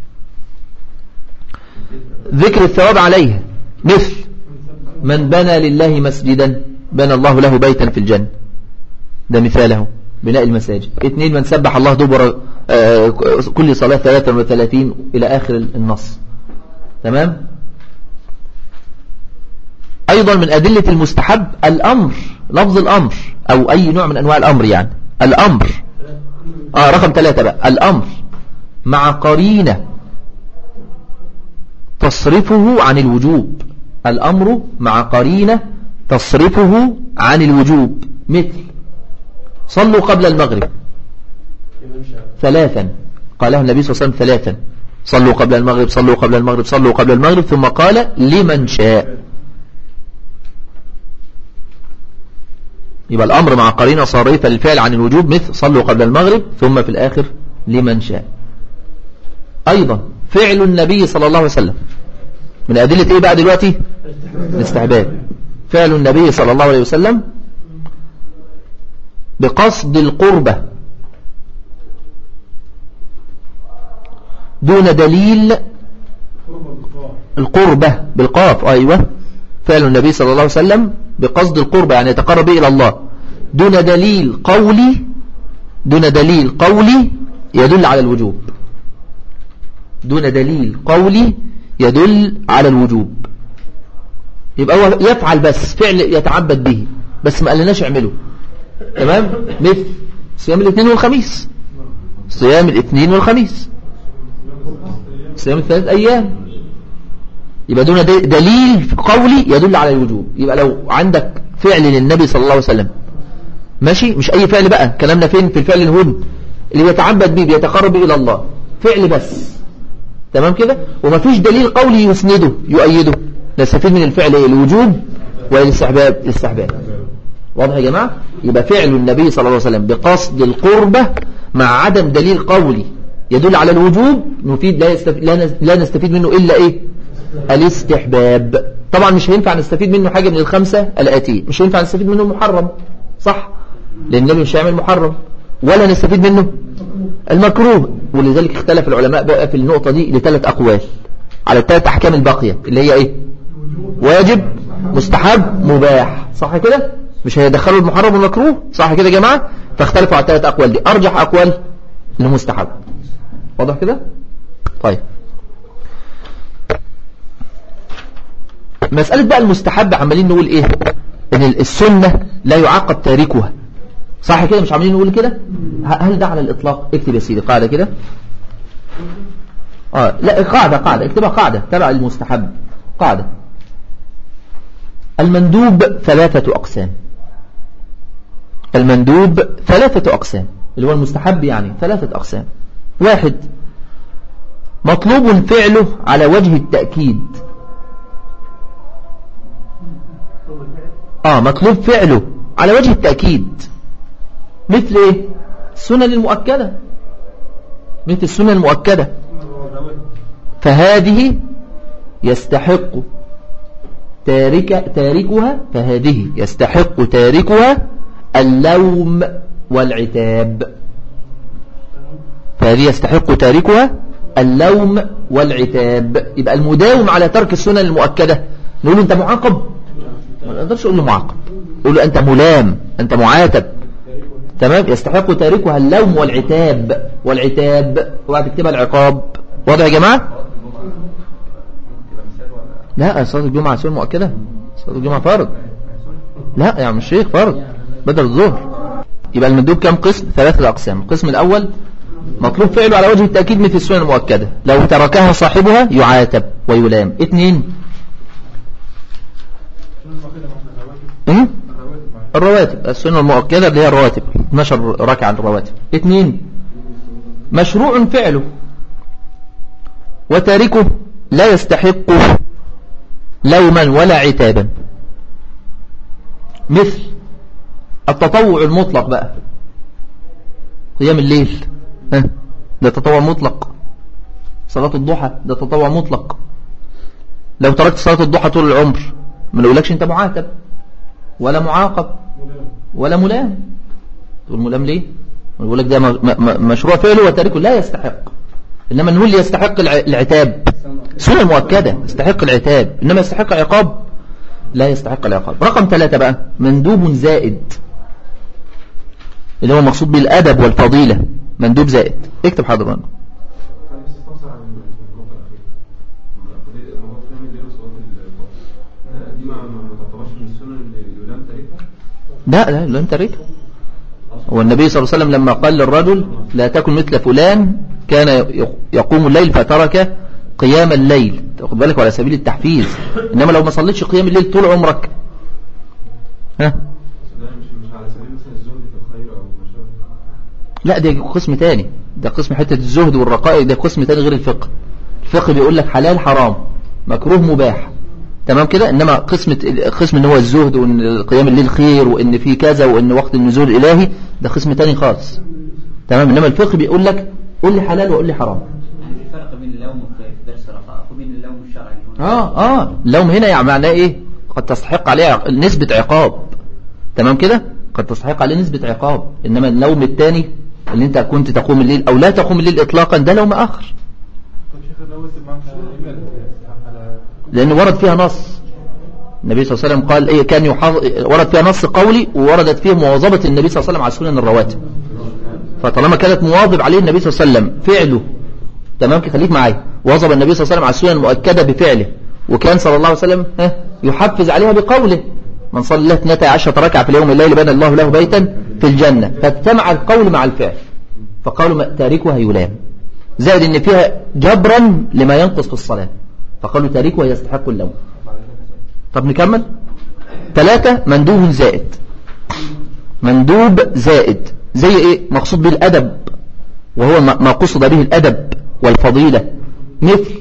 ذكر الثواب عليه مثل من بنى لله مسجدا بنى الله له بيتا في الجنة ده مثاله بناء المساجد اثنين من سبح الله دبر كل صلاة 33 إلى آخر النص تمام أيضا من أدلة المستحب الأمر لفظ الأمر أو أي نوع من أنواع الأمر يعني الأمر آه رقم ثلاثة بقى الأمر مع قرينة تصرفه عن الوجوب الأمر مع قرينة تصرفه عن الوجوب مثل صلوا قبل المغرب ثلاثا قاله النبي صلى الله عليه وسلم ثلاثا صلوا قبل المغرب صلوا قبل المغرب صلوا قبل المغرب ثم قال لمن شاء يبقى الأمر مع قرينة صارفة للفعل عن الوجوب مثل صلوا قبل المغرب ثم في الآخر لمن شاء أيضا فعل النبي صلى الله عليه وسلم من أدلة إيه بقى دلوقتي الاستحباب فعل النبي صلى الله عليه وسلم بقصد القربة دون دليل القربة بالقاف أيوة فعل النبي صلى الله عليه وسلم بقصد القربة يعني يتقرب إلى الله دون دليل قولي دون دليل قولي يدل على الوجوب دون دليل قولي يدل على الوجوب يبقى هو يفعل بس فعل يتعبد به بس ما قالناش اعمله تمام مثل صيام الاثنين والخميس صيام الاثنين والخميس صيام الثلاث ايام يبقى دون دليل قولي يدل على الوجوب يبقى لو عندك فعل للنبي صلى الله عليه وسلم ماشي مش اي فعل بقى كلامنا فين في الفعل الهن اللي بيتعبد به بيتقرب الى الله فعل بس تمام كده ومفيش دليل قولي يسنده يؤيده نستفيد من الفعل ايه الوجوب والاستحباب الاستحباب واضح يا جماعة يبقى فعل النبي صلى الله عليه وسلم بقصد القربة مع عدم دليل قولي يدل على الوجوب نفيد لا, يستفيد لا نستفيد منه إلا إيه الاستحباب طبعا مش هينفع نستفيد منه حاجة من الخمسة الآتية مش هينفع نستفيد منه المحرم صح لأن النبي مش هيعمل محرم ولا نستفيد منه المكروه ولذلك اختلف العلماء بقى في النقطة دي لثلاث أقوال على الثلاث أحكام الباقية اللي هي إيه واجب مستحب مباح صح كده مش هيدخلوا المحرم والمكروه صح كده يا جماعة فاختلفوا على الثلاث أقوال دي أرجح أقوال المستحب واضح كده طيب مسألة بقى المستحب عمالين نقول ايه ان السنة لا يعاقب تاركها صح كده مش عاملين نقول كده هل ده على الإطلاق اكتب يا سيدي قاعدة كده اه لا قاعدة قاعدة اكتبها قاعدة تبع المستحب قاعدة المندوب ثلاثة أقسام المندوب ثلاثة أقسام اللي هو المستحب يعني ثلاثة أقسام واحد مطلوب فعله على وجه التأكيد آه مطلوب فعله على وجه التأكيد مثل إيه السنن المؤكدة مثل السنن المؤكدة فهذه يستحق تارك تاركها فهذه يستحق تاركها اللوم والعتاب فهذه يستحق تاركها اللوم والعتاب يبقى المداوم على ترك السنن المؤكدة نقول له انت معاقب ما نقدرش نقول له معاقب نقول له انت ملام انت معاتب تمام يستحق تاركها اللوم والعتاب والعتاب وبعد تكتبها العقاب واضح يا جماعة لا صلاة الجمعة سنة مؤكدة صلاة الجمعة فرض لا يا عم الشيخ فرض بدل الظهر يبقى المندوب كم قسم ثلاثة أقسام القسم الأول مطلوب فعله على وجه التأكيد مثل السنة المؤكدة لو تركها صاحبها يعاتب ويلام اثنين الرواتب السنة المؤكدة اللي هي الرواتب 12 ركعة الرواتب اثنين مشروع فعله وتاركه لا يستحق لوما ولا عتابا مثل التطوع المطلق بقى قيام الليل ها ده تطوع مطلق صلاة الضحى ده تطوع مطلق لو تركت صلاة الضحى طول العمر ما نقولكش انت معاتب ولا معاقب ولا ملام تقول ملام ليه نقول لك ده مشروع فعله وتاركه لا يستحق إنما نقول يستحق العتاب سنة مؤكدة يستحق العتاب إنما يستحق عقاب لا يستحق العقاب رقم ثلاثة بقى مندوب زائد اللي هو مقصود بالأدب والفضيلة مندوب زائد اكتب حاضر لا لا لم تركها هو النبي صلى الله عليه وسلم لما قال للرجل لا تكن مثل فلان كان يقوم الليل فترك قيام الليل تاخد بالك على سبيل التحفيز إنما لو ما صليتش قيام الليل طول عمرك ها لا ده قسم تاني ده قسم حتة الزهد والرقائق ده قسم تاني غير الفقه الفقه بيقول لك حلال حرام مكروه مباح تمام كده انما قسم قسم ان هو الزهد وان قيام الليل خير وان في كذا وان وقت النزول الالهي ده قسم تاني خالص تمام انما الفقه بيقول لك قول لي حلال وقول لي حرام في فرق بين اللوم في درس الرقائق وبين اللوم الشرعي اه اه اللوم هنا يعني معناه ايه قد تستحق عليه نسبة عقاب تمام كده قد تستحق عليه نسبة عقاب انما اللوم الثاني اللي انت كنت تقوم الليل او لا تقوم الليل اطلاقا ده لوم اخر لأن ورد فيها نص النبي صلى الله عليه وسلم قال إيه كان يحافظ ورد فيها نص قولي ووردت فيه مواظبة النبي صلى الله عليه وسلم على سنن الرواتب فطالما كانت مواظب عليه النبي صلى الله عليه وسلم فعله تمام كده خليك معايا واظب النبي صلى الله عليه وسلم على السنن المؤكدة بفعله وكان صلى الله عليه وسلم ها يحفز عليها بقوله من صلى الله 12 ركعة في اليوم الليل بنى الله له بيتا في الجنة فاجتمع القول مع الفعل فقالوا تاركها يلام زائد ان فيها جبرا لما ينقص في الصلاة فقالوا تاركها يستحق اللوم طب نكمل ثلاثة مندوب زائد مندوب زائد زي ايه مقصود به الادب وهو ما قصد به الادب والفضيلة مثل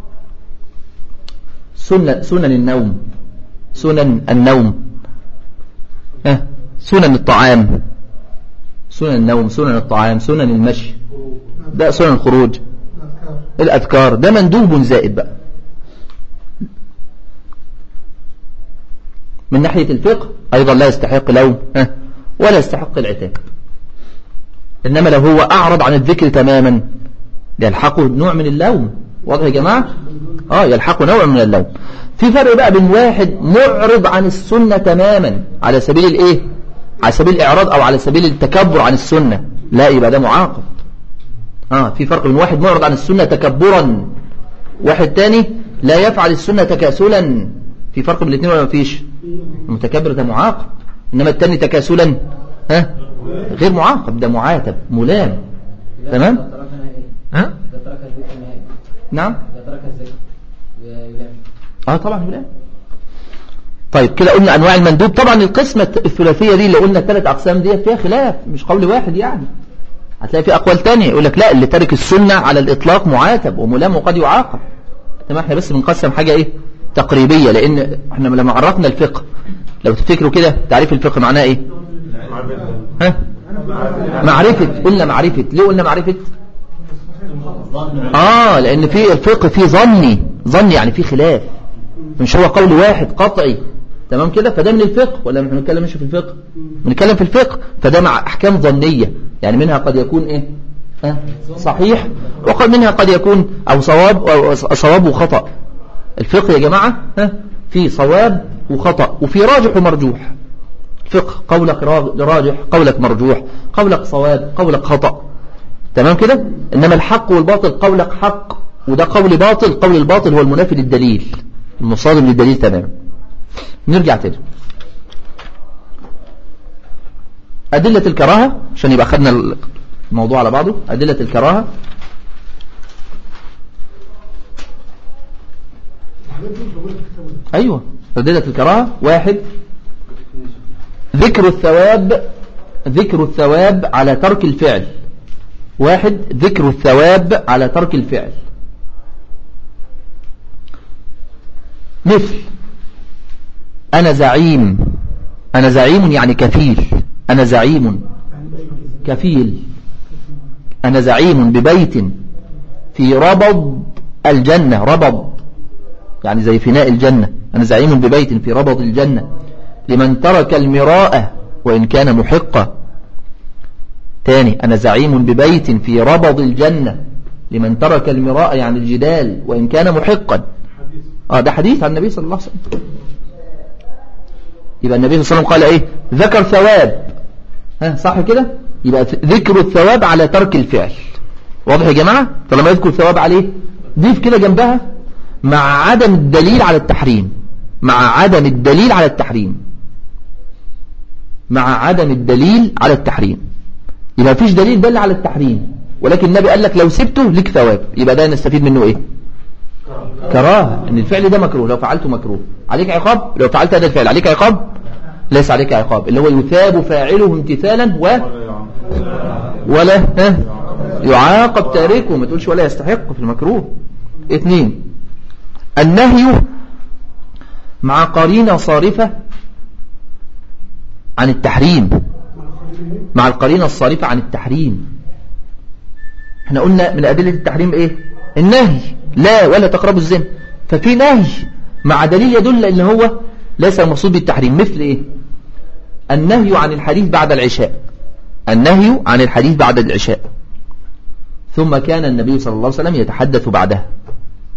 سنن, سنن النوم سنن النوم اه سنن الطعام سنن النوم سنن الطعام سنن المشي ده سنن الخروج الأذكار ده مندوب زائد بقى من ناحية الفقه أيضا لا يستحق لوم ولا يستحق العتاب إنما لو هو أعرض عن الذكر تماما يلحقه نوع من اللوم واضح يا جماعة آه يلحقه نوع من اللوم في فرق بقى بين واحد معرض عن السنة تماما على سبيل الايه على سبيل الاعراض او على سبيل التكبر عن السنة لا يبقى ده معاقب اه في فرق بين واحد معرض عن السنة تكبرا واحد تاني لا يفعل السنة تكاسلا في فرق بين الاثنين ولا مفيش المتكبر ده معاقب انما التاني تكاسلا ها غير معاقب ده معاتب ملام تمام ها نعم اه طبعا يلام طيب كده قلنا انواع المندوب طبعا القسمة الثلاثية دي اللي قلنا الثلاث اقسام دي فيها خلاف مش قول واحد يعني هتلاقي في اقوال تانية يقول لك لا اللي ترك السنة على الاطلاق معاتب وملام وقد يعاقب تمام احنا بس بنقسم حاجة ايه تقريبية لان احنا لما عرفنا الفقه لو تفتكروا كده تعريف الفقه معناه ايه ها معرفة قلنا معرفة ليه قلنا معرفة اه لان في الفقه فيه ظني ظني يعني فيه خلاف مش هو قول واحد قطعي تمام كده فده من الفقه ولا مش بنتكلم مش في الفقه بنتكلم في الفقه فده مع احكام ظنيه يعني منها قد يكون ايه ها صحيح وقد منها قد يكون او صواب او صواب وخطا الفقه يا جماعه ها في صواب وخطا وفي راجح ومرجوح الفقه قولك راجح قولك مرجوح قولك صواب قولك خطأ تمام كده إنما الحق والباطل قولك حق وده قول باطل قول الباطل هو المنافي للدليل المصادم للدليل تماما نرجع تاني أدلة الكراهة عشان يبقى خدنا الموضوع على بعضه أدلة الكراهة أيوة أدلة الكراهة واحد ذكر الثواب ذكر الثواب على ترك الفعل واحد ذكر الثواب على ترك الفعل مثل أنا زعيم أنا زعيم يعني كفيل أنا زعيم كفيل أنا زعيم ببيت في ربض الجنة ربض يعني زي فناء الجنة أنا زعيم ببيت في ربض الجنة لمن ترك المراءة وإن كان محقا تاني أنا زعيم ببيت في ربض الجنة لمن ترك المراء يعني الجدال وإن كان محقا آه ده حديث عن النبي صلى الله عليه وسلم يبقى النبي صلى الله عليه وسلم قال إيه ذكر ثواب ها صح كده يبقى ذكر الثواب على ترك الفعل واضح يا جماعة طالما يذكر الثواب عليه ضيف كده جنبها مع عدم الدليل على التحريم مع عدم الدليل على التحريم مع عدم الدليل على التحريم يبقى فيش دليل دل على التحريم ولكن النبي قال لك لو سبته لك ثواب يبقى ده نستفيد منه ايه كراهه ان الفعل ده مكروه لو فعلته مكروه عليك عقاب لو فعلت هذا الفعل عليك عقاب ليس عليك عقاب اللي هو يثاب فاعله امتثالا و ولا ها يعاقب تاركه ما تقولش ولا يستحق في المكروه اثنين النهي مع قرينة صارفة عن التحريم مع القرينة الصارفة عن التحريم احنا قلنا من أدلة التحريم ايه النهي لا ولا تقربوا الزنا ففي نهي مع دليل يدل ان هو ليس المقصود بالتحريم مثل ايه النهي عن الحديث بعد العشاء النهي عن الحديث بعد العشاء ثم كان النبي صلى الله عليه وسلم يتحدث بعدها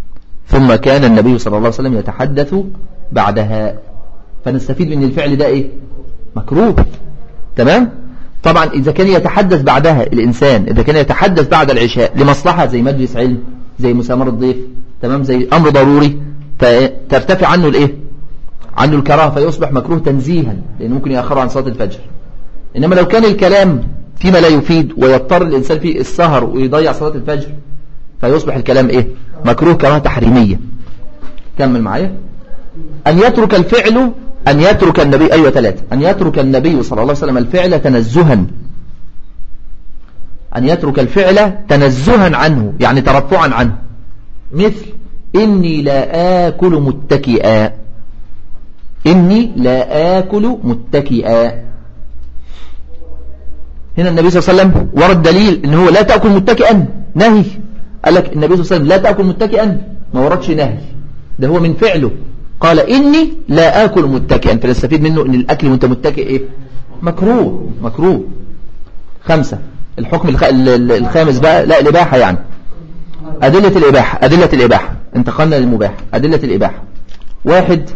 ثم كان النبي صلى الله عليه وسلم يتحدث بعدها فنستفيد من الفعل ده ايه مكروه تمام طبعا إذا كان يتحدث بعدها الإنسان إذا كان يتحدث بعد العشاء لمصلحة زي مجلس علم زي مسامرة ضيف تمام زي أمر ضروري ترتفع عنه الإيه عنه الكراهة فيصبح مكروه تنزيها لأنه ممكن يأخره عن صلاة الفجر إنما لو كان الكلام فيما لا يفيد ويضطر الإنسان فيه السهر ويضيع صلاة الفجر فيصبح الكلام إيه مكروه كراهة تحريمية كمل معايا أن يترك الفعل أن يترك النبي أيوة ثلاثة أن يترك النبي صلى الله عليه وسلم الفعل تنزها أن يترك الفعل تنزها عنه يعني ترفعا عنه مثل إني لا آكل متكئا إني لا آكل متكئا هنا النبي صلى الله عليه وسلم ورد دليل إن هو لا تأكل متكئا نهي قال لك النبي صلى الله عليه وسلم لا تأكل متكئا ما وردش نهي ده هو من فعله قال إني لا آكل متكئا فنستفيد منه إن الأكل وانت متكئ إيه مكروه مكروه خمسة الحكم الخامس بقى لا الإباحة يعني أدلة الإباحة أدلة الإباحة انتقلنا للمباح أدلة الإباحة واحد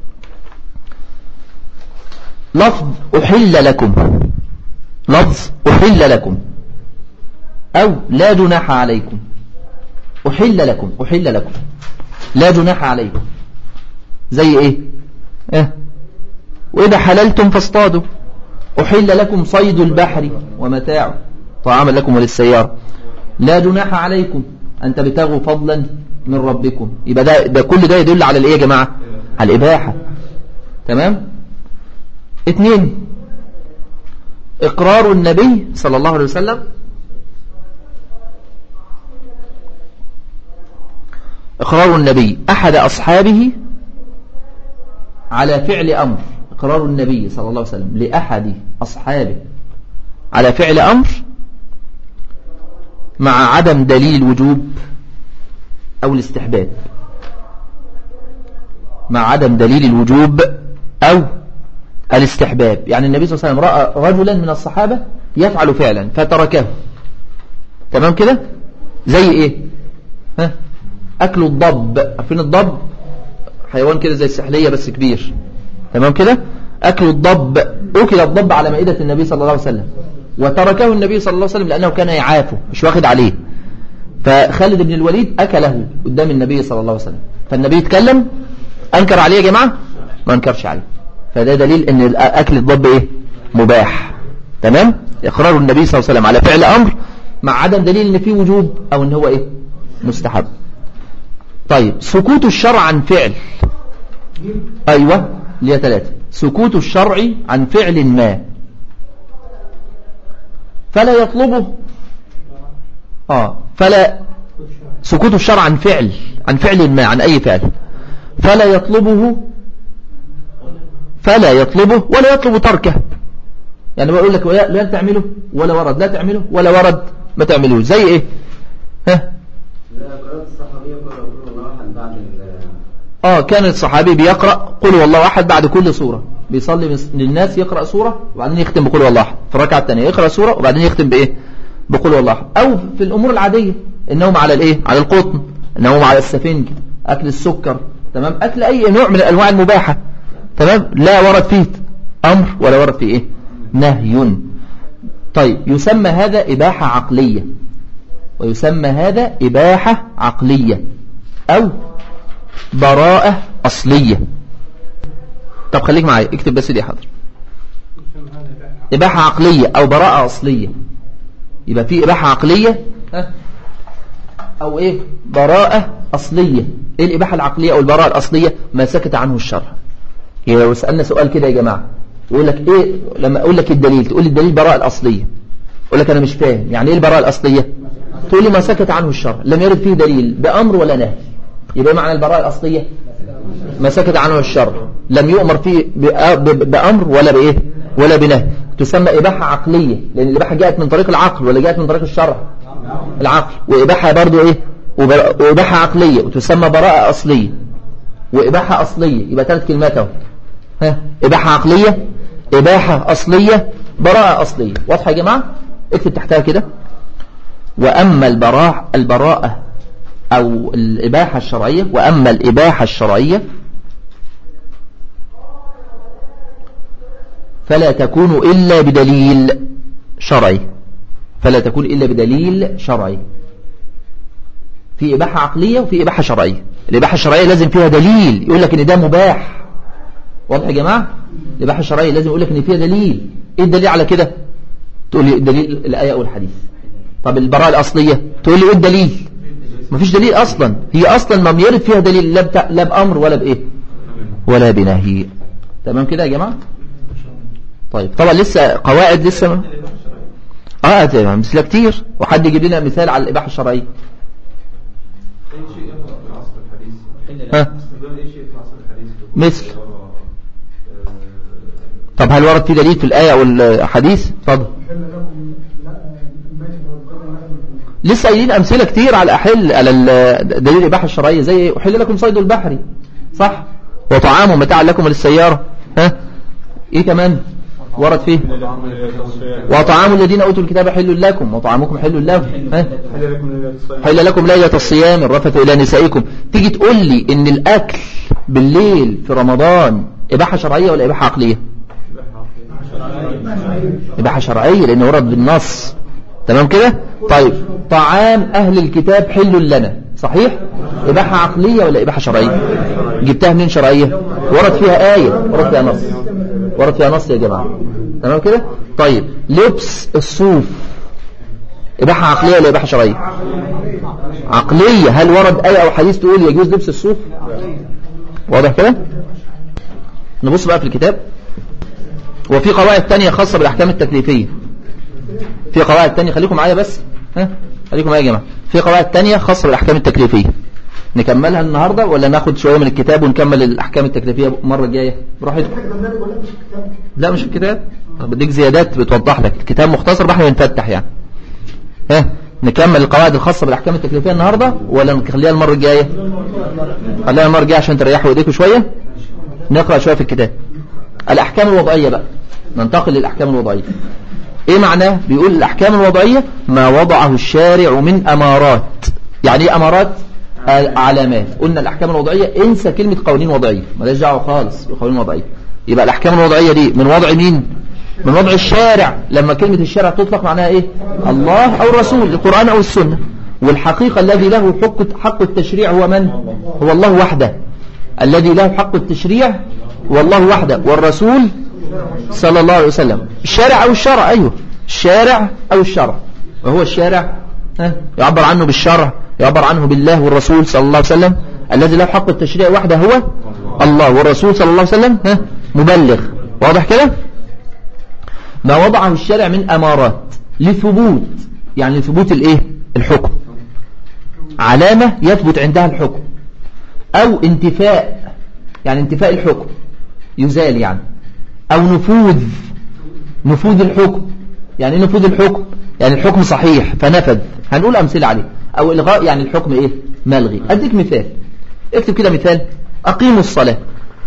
لفظ أحل لكم لفظ أحل لكم أو لا جناح عليكم أحل لكم أحل لكم لا جناح عليكم زي إيه إيه وإذا حللتم فاصطادوا أحل لكم صيد البحر ومتاع طعاما لكم وللسيارة لا جناح عليكم أن تبتغوا فضلا من ربكم يبقى ده, ده كل ده يدل على الإيه يا جماعة على الإباحة تمام اثنين إقرار النبي صلى الله عليه وسلم إقرار النبي أحد أصحابه على فعل أمر إقرار النبي صلى الله عليه وسلم لأحد أصحابه على فعل أمر مع عدم دليل الوجوب أو الاستحباب مع عدم دليل الوجوب أو الاستحباب يعني النبي صلى الله عليه وسلم رأى رجلا من الصحابة يفعل فعلا فتركه تمام كده زي ايه ها أكل الضب عارفين الضب حيوان كده زي السحلية بس كبير تمام كده أكل الضب أكل الضب على مائدة النبي صلى الله عليه وسلم وتركه النبي صلى الله عليه وسلم لأنه كان يعافه مش واخد عليه فخالد بن الوليد أكله قدام النبي صلى الله عليه وسلم فالنبي يتكلم أنكر عليه يا جماعة ما أنكرش عليه فده دليل أن أكل الضب إيه مباح تمام إقرار النبي صلى الله عليه وسلم على فعل أمر مع عدم دليل أن فيه وجوب أو أن هو إيه مستحب طيب سكوت الشرع عن فعل أيوة ليه ثلاثة سكوت الشرع عن فعل ما فلا يطلبه آه فلا سكوت الشرع عن فعل عن فعل ما عن أي فعل فلا يطلبه فلا يطلبه ولا يطلب تركه يعني بقول لك لا تعمله ولا ورد لا تعمله ولا ورد ما تعملوش زي ايه ها اه كان الصحابي بيقرأ قل والله أحد بعد كل سورة بيصلي للناس يقرأ سورة وبعدين يختم بقول والله أحد في الركعة الثانية يقرأ سورة وبعدين يختم بإيه بقول والله أحد أو في الأمور العادية النوم على الإيه على القطن النوم على السفنج أكل السكر تمام أكل أي نوع من الأنواع المباحة تمام لا ورد فيه أمر ولا ورد فيه إيه نهي طيب يسمى هذا إباحة عقلية ويسمى هذا إباحة عقلية أو براءة أصلية طب خليك معايا اكتب بس دي حاضر إباحة عقلية أو براءة أصلية يبقى في إباحة عقلية أو إيه براءة أصلية إيه الإباحة العقلية أو البراءة الأصلية ما سكت عنه الشرع يعني لو سألنا سؤال كده يا جماعة يقول لك إيه لما أقول لك الدليل تقول لي الدليل براءة الأصلية أقول لك أنا مش فاهم يعني إيه البراءة الأصلية تقول لي ما سكت عنه الشرع لم يرد فيه دليل بأمر ولا نهي يبقى معنى البراءة الأصلية ما سكت عنه الشرع لم يؤمر فيه بأمر ولا بإيه ولا بنهي تسمى إباحة عقلية لأن الإباحة جاءت من طريق العقل ولا جاءت من طريق الشرع العقل وإباحة برضو إيه وإباحة عقلية وتسمى براءة أصلية وإباحة أصلية يبقى ثلاث كلمات اهو ها إباحة عقلية إباحة أصلية براءة أصلية واضحة يا جماعة اكتب تحتها كده وأما البراءة البراءة أو الإباحة الشرعية وأما الإباحة الشرعية فلا تكون إلا بدليل شرعي فلا تكون إلا بدليل شرعي في إباحة عقلية وفي إباحة شرعية الإباحة الشرعية لازم فيها دليل يقول لك إن ده مباح واضح يا جماعة الإباحة الشرعية لازم يقول لك إن فيها دليل إيه الدليل على كده تقول لي الدليل الآية أو الحديث طب البراءة الأصلية تقول لي إيه الدليل مفيش دليل أصلا هي أصلا ما يرد فيها دليل لا, بتا... لا بأمر ولا بإيه ولا بنهي تمام كده يا جماعة طيب طبعا لسه قواعد لسه ما... اه تمام مثلا كتير وحد يجيب لنا مثال على الإباحة الشرعية اي شيء يقرأ في العصر الحديث ها استخدام اي شيء في العصر الحديث مثل؟ آه، طب هل ورد في دليل في الآية أو الحديث اتفضل لسه قايلين أمثلة كتير على أحل على ال- دليل الإباحة الشرعية زي أحل لكم صيد البحر صح وطعامه متاع لكم وللسيارة ها إيه كمان ورد فيه وطعام الذين أوتوا الكتاب حل لكم وطعامكم حل لهم ها حل لكم ليلة الصيام الرفث إلى نسائكم تيجي تقول لي إن الأكل بالليل في رمضان إباحة شرعية ولا إباحة عقلية إباحة شرعية لأنه ورد بالنص تمام كده طيب طعام أهل الكتاب حل لنا صحيح إباحة عقلية ولا إباحة شرعية جبتها منين شرعية ورد فيها آية ورد فيها نص ورد فيها نص يا جماعة تمام كده طيب لبس الصوف إباحة عقلية ولا إباحة شرعية عقلية هل ورد آية أو حديث تقول يجوز لبس الصوف واضح كده نبص بقى في الكتاب وفي قواعد تانية خاصة بالأحكام التكليفية في قواعد تانية خليكم معايا بس ها خليكم معايا يا جماعة في قواعد تانية خاصة بالأحكام التكليفية نكملها النهاردة ولا ناخد شوية من الكتاب ونكمل الأحكام التكليفية المرة الجاية براحتكم لا مش الكتاب أنا بديك زيادات بتوضح لك الكتاب مختصر بقى احنا بنفتح يعني ها نكمل القواعد الخاصة بالأحكام التكليفية النهاردة ولا نخليها المرة الجاية خليها المرة الجاية عشان تريحوا ايديكم شوية نقرأ شوية في الكتاب الأحكام الوضعية بقى ننتقل للأحكام الوضعية ايه معناه بيقول الأحكام الوضعية ما وضعه الشارع من أمارات يعني ايه أمارات علامات قلنا الأحكام الوضعية انسى كلمة قوانين وضعية مالهاش دعوه خالص بقوانين وضعية يبقى الأحكام الوضعية دي من وضع مين من وضع الشارع لما كلمة الشارع تطلق معناها ايه الله أو الرسول القرآن أو السنة والحقيقة الذي له حق حق التشريع هو من هو الله وحده الذي له حق التشريع هو الله وحده والرسول صلى الله عليه وسلم الشارع أو الشرع أيوه الشارع أو الشرع وهو الشارع ها يعبر عنه بالشرع يعبر عنه بالله والرسول صلى الله عليه وسلم الذي له حق التشريع وحده هو الله والرسول صلى الله عليه وسلم ها مبلغ واضح كده ما وضعه الشارع من أمارات لثبوت يعني لثبوت الايه الحكم علامة يثبت عندها الحكم أو انتفاء يعني انتفاء الحكم يزال يعني أو نفوذ نفوذ الحكم يعني ايه نفوذ الحكم يعني الحكم صحيح فنفذ هنقول أمثلة عليه أو إلغاء يعني الحكم إيه ملغي أديك مثال اكتب كده مثال أقيموا الصلاة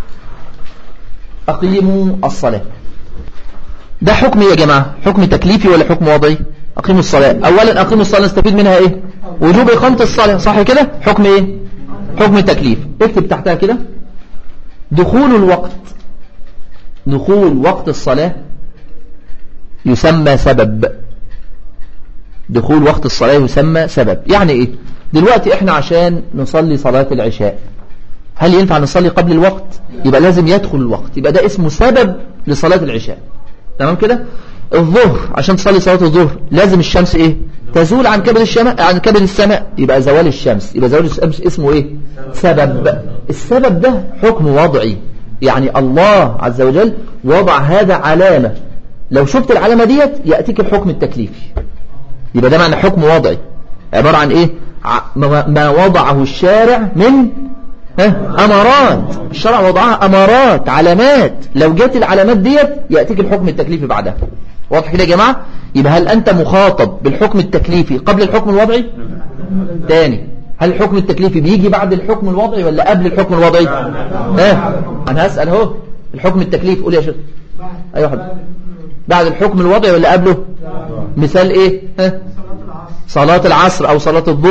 أقيموا الصلاة ده حكم إيه يا جماعة حكم تكليفي ولا حكم وضعي أقيموا الصلاة أولا أقيموا الصلاة نستفيد منها إيه وجوب إقامة الصلاة صح كده حكم إيه حكم تكليف اكتب تحتها كده دخول الوقت دخول وقت الصلاة يسمى سبب دخول وقت الصلاة يسمى سبب يعني ايه دلوقتي احنا عشان نصلي صلاة العشاء هل ينفع نصلي قبل الوقت يبقى لازم يدخل الوقت يبقى ده اسمه سبب لصلاة العشاء تمام كده الظهر عشان تصلي صلاة الظهر لازم الشمس ايه تزول عن كبد السماء عن كبد السماء يبقى زوال الشمس يبقى زوال الشمس اسمه ايه سبب السبب ده حكم وضعي يعني الله عز وجل وضع هذا علامة لو شفت العلامة ديت يأتيك الحكم التكليفي يبقى ده معنى حكم وضعي عبارة عن ايه ما وضعه الشارع من أمارات الشرع وضعها أمارات علامات لو جت العلامات ديت يأتيك الحكم التكليفي بعدها واضح كده يا جماعة يبقى هل أنت مخاطب بالحكم التكليفي قبل الحكم الوضعي تاني هل الحكم التكليفي بيجي بعد الحكم الوضعي ولا قبل الحكم الوضعي ها أنا هسأل اهو الحكم التكليفي قول يا شيخ أيوة حضر بعد الحكم الوضعي ولا قبله مثال ايه ها صلاة العصر او صلاة الظهر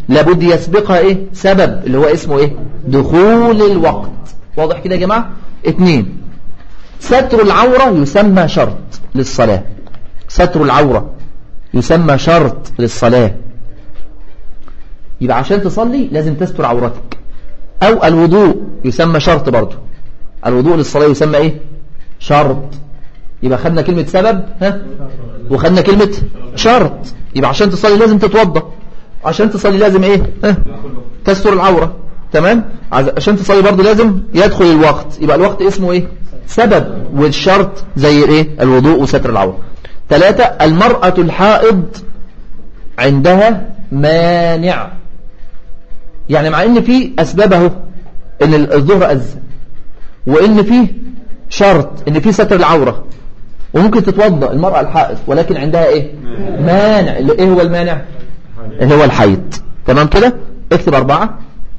لابد يسبقها ايه سبب اللي هو اسمه ايه دخول الوقت واضح كده يا جماعة اتنين ستر العورة يسمى شرط للصلاة ستر العورة يسمى شرط للصلاة يبقى عشان تصلي لازم تستر عورتك او الوضوء يسمى شرط برضه الوضوء للصلاة يسمى ايه شرط يبقى خدنا كلمة سبب ها وخدنا كلمة شرط يبقى عشان تصلي لازم تتوضى عشان تصلي لازم ايه ها تستر العورة تمام عشان تصلي برضه لازم يدخل الوقت يبقى الوقت اسمه ايه سبب والشرط زي الايه الوضوء وستر العورة ثلاثة المرأة الحائض عندها مانع يعني مع ان في اسباب اهو ان الظهر اذن وان في شرط ان في ستر العورة وممكن تتوضا المرأة الحائض ولكن عندها ايه مانع اللي ايه هو المانع اللي هو الحيض تمام كده اكتب اربعة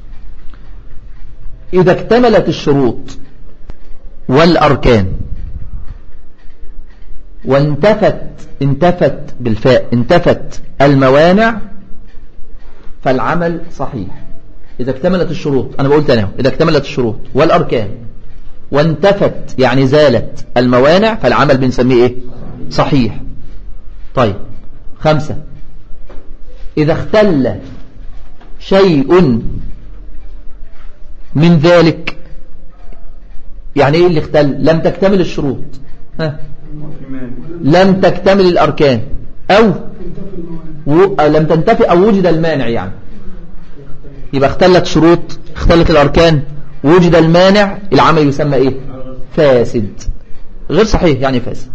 اذا اكتملت الشروط والاركان وانتفت انتفت بالفاء انتفت الموانع فالعمل صحيح إذا اكتملت الشروط أنا بقول تاني إذا اكتملت الشروط والأركان وانتفت يعني زالت الموانع فالعمل بنسميه إيه صحيح طيب خمسة إذا اختل شيء من ذلك يعني إيه اللي اختل لم تكتمل الشروط ها لم تكتمل الأركان أو و... لم تنتفي أو وجد المانع يعني يبقى اختلت شروط اختلت الأركان وجد المانع العمل يسمى إيه فاسد غير صحيح يعني فاسد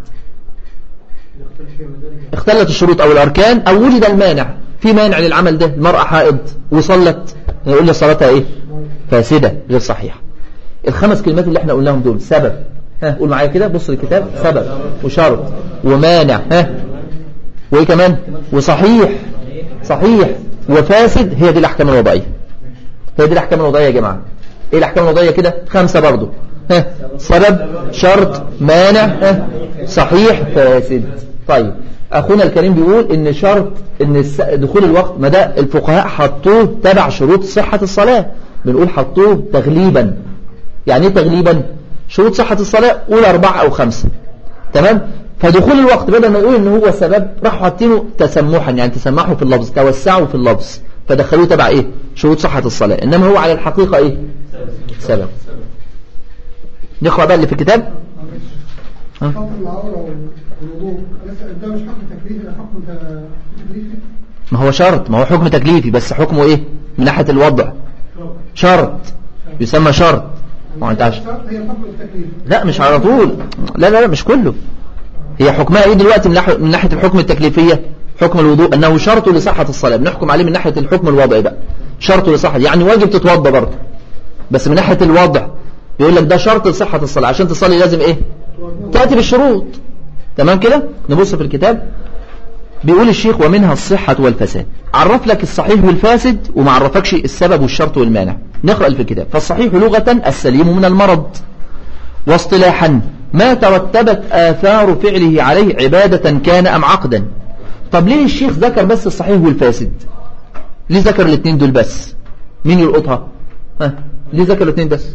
اختلت الشروط أو الأركان أو وجد المانع في مانع للعمل ده المرأة حائض وصلت يقول لي صلاتها إيه فاسدة غير صحيحة الخمس كلمات اللي احنا قلناهم دول سبب ها قول معايا كده بص الكتاب سبب وشرط ومانع ها وايه كمان وصحيح صحيح وفاسد هي دي الاحكام الوضعيه هي دي الاحكام الوضعيه يا جماعه ايه الاحكام الوضعيه كده خمسه برضو ها سبب شرط مانع ها صحيح فاسد طيب اخونا الكريم بيقول ان شرط ان دخول الوقت ما ده الفقهاء حطوه تبع شروط صحه الصلاه بنقول حطوه تغليبا يعني ايه تغليبا شروط صحة الصلاة قول أربعة أو خمسة تمام فدخول الوقت بدل ما يقول إن هو سبب راحوا حاطينه تسمحا يعني تسمحوا في اللفظ توسعوا في اللفظ فدخلوه تبع إيه شروط صحة الصلاة إنما هو على الحقيقة إيه سبب نقرأ بقى اللي في الكتاب حكم العورة والوضوء ده مش حكم تكليفي ده حكم تكليفي ما هو شرط ما هو حكم تكليفي بس حكمه إيه من ناحية الوضع شرط يسمى شرط ما انت عشان هي حكم التكليف لا مش على طول لا لا لا مش كله هي حكمها ايه دلوقتي من ناحية, من ناحية الحكم التكليفية حكم الوضوء انه شرط لصحة الصلاة بنحكم عليه من ناحية الحكم الوضعي بقى شرط لصحة يعني واجب تتوضى برضه بس من ناحية الوضع يقول لك ده شرط لصحة الصلاة عشان تصلي لازم ايه تأتي بالشروط تمام كده نبص في الكتاب بيقول الشيخ ومنها الصحة والفساد عرف لك الصحيح والفاسد وما عرفكش السبب والشرط والمانع نقرأ في الكتاب فالصحيح لغة السليم من المرض واصطلاحا ما ترتبت آثار فعله عليه عبادة كان أم عقدا طب ليه الشيخ ذكر بس الصحيح والفاسد ليه ذكر الاثنين دول بس مين يلقطها ها ليه ذكر الاثنين بس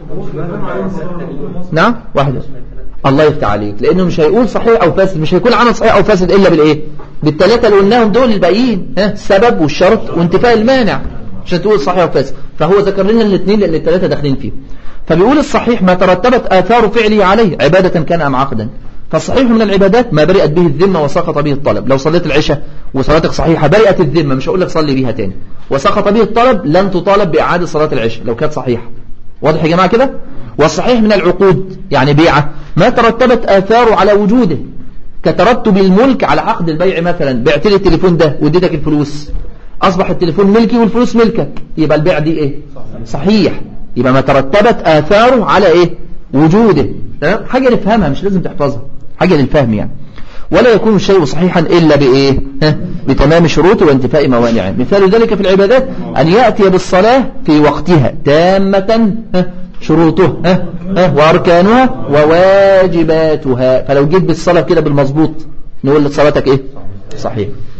نعم واحدة الله يفتح عليك لانه مش هيقول صحيح او فاسد مش هيكون عمل صحيح او فاسد الا بالايه بالثلاثه اللي قلناهم دول الباقيين ها السبب والشرط وانتفاء المانع مش هتقول صحيح او فاسد فهو ذكر لنا الاثنين لان الثلاثه داخلين فيه فبيقول الصحيح ما ترتبت اثار فعله عليه عباده كان ام عقدا فالصحيح من العبادات ما برئت به الذمه وسقط به الطلب لو صليت العشاء وصلاتك صحيحه برئت الذمه مش هقول لك صلي بيها تاني وسقط به الطلب لن تطالب باعاده صلاه العشاء لو كانت صحيحه واضح يا جماعه كده والصحيح من العقود يعني بيعه ما ترتبت آثاره على وجوده كترتب الملك على عقد البيع مثلا بعت لي التليفون ده واديتك الفلوس أصبح التليفون ملكي والفلوس ملكك يبقى البيع دي إيه صحيح يبقى ما ترتبت آثاره على إيه وجوده تمام حاجة نفهمها مش لازم تحفظها حاجة للفهم يعني ولا يكون الشيء صحيحا إلا بإيه ها؟ بتمام شروطه وانتفاء موانعه مثال ذلك في العبادات أن يأتي بالصلاة في وقتها تامة ها؟ شروطها ها ها وأركانها وواجباتها فلو جيت بالصلاة كده بالمظبوط نقول لك صلاتك إيه صحيح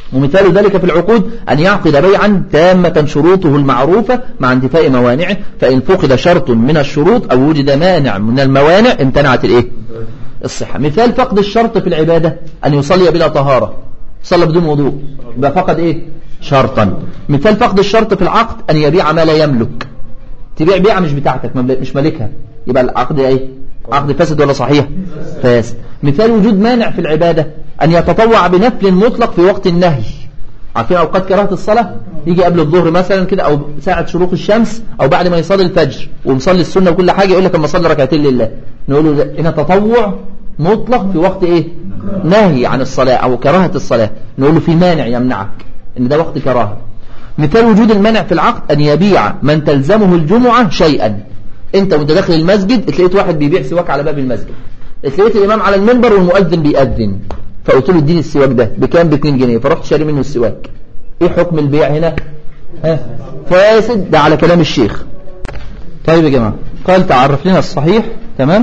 ومثال ذلك في العقود أن يعقد بيعا تامة شروطه المعروفة مع انتفاء موانعه فإن فقد شرط من الشروط أو وجد مانع من الموانع امتنعت الإيه؟ الصحة مثال فقد الشرط في العبادة أن يصلي بلا طهارة صلى بدون وضوء يبقى فقد إيه؟ شرطا مثال فقد الشرط في العقد أن يبيع ما لا يملك تبيع بيعة مش بتاعتك مش مالكها يبقى العقد إيه؟ عقد فاسد ولا صحيح فاسد مثال وجود مانع في العبادة أن يتطوع بنفل مطلق في وقت النهي عارفين أوقات كراهة الصلاة يجي قبل الظهر مثلا كده أو ساعة شروق الشمس أو بعد ما يصلي الفجر ومصلي السنة وكل حاجة يقول لك أما صلي ركعتين لله نقول له هنا تطوع مطلق في وقت إيه نهي عن الصلاة أو كراهة الصلاة نقول له في مانع يمنعك إن ده وقت كراهة مثال وجود المنع في العقد أن يبيع من تلزمه الجمعة شيئا انت وانت داخل المسجد اتلقيت واحد بيبيع سواك على باب المسجد اتلقيت الامام على المنبر والمؤذن بيأذن فقلت له اديني السواك ده بكام ب 2 جنيه فرحت شاري منه السواك ايه حكم البيع هنا ها فاسد ده على كلام الشيخ طيب يا جماعه قال تعرف لنا الصحيح تمام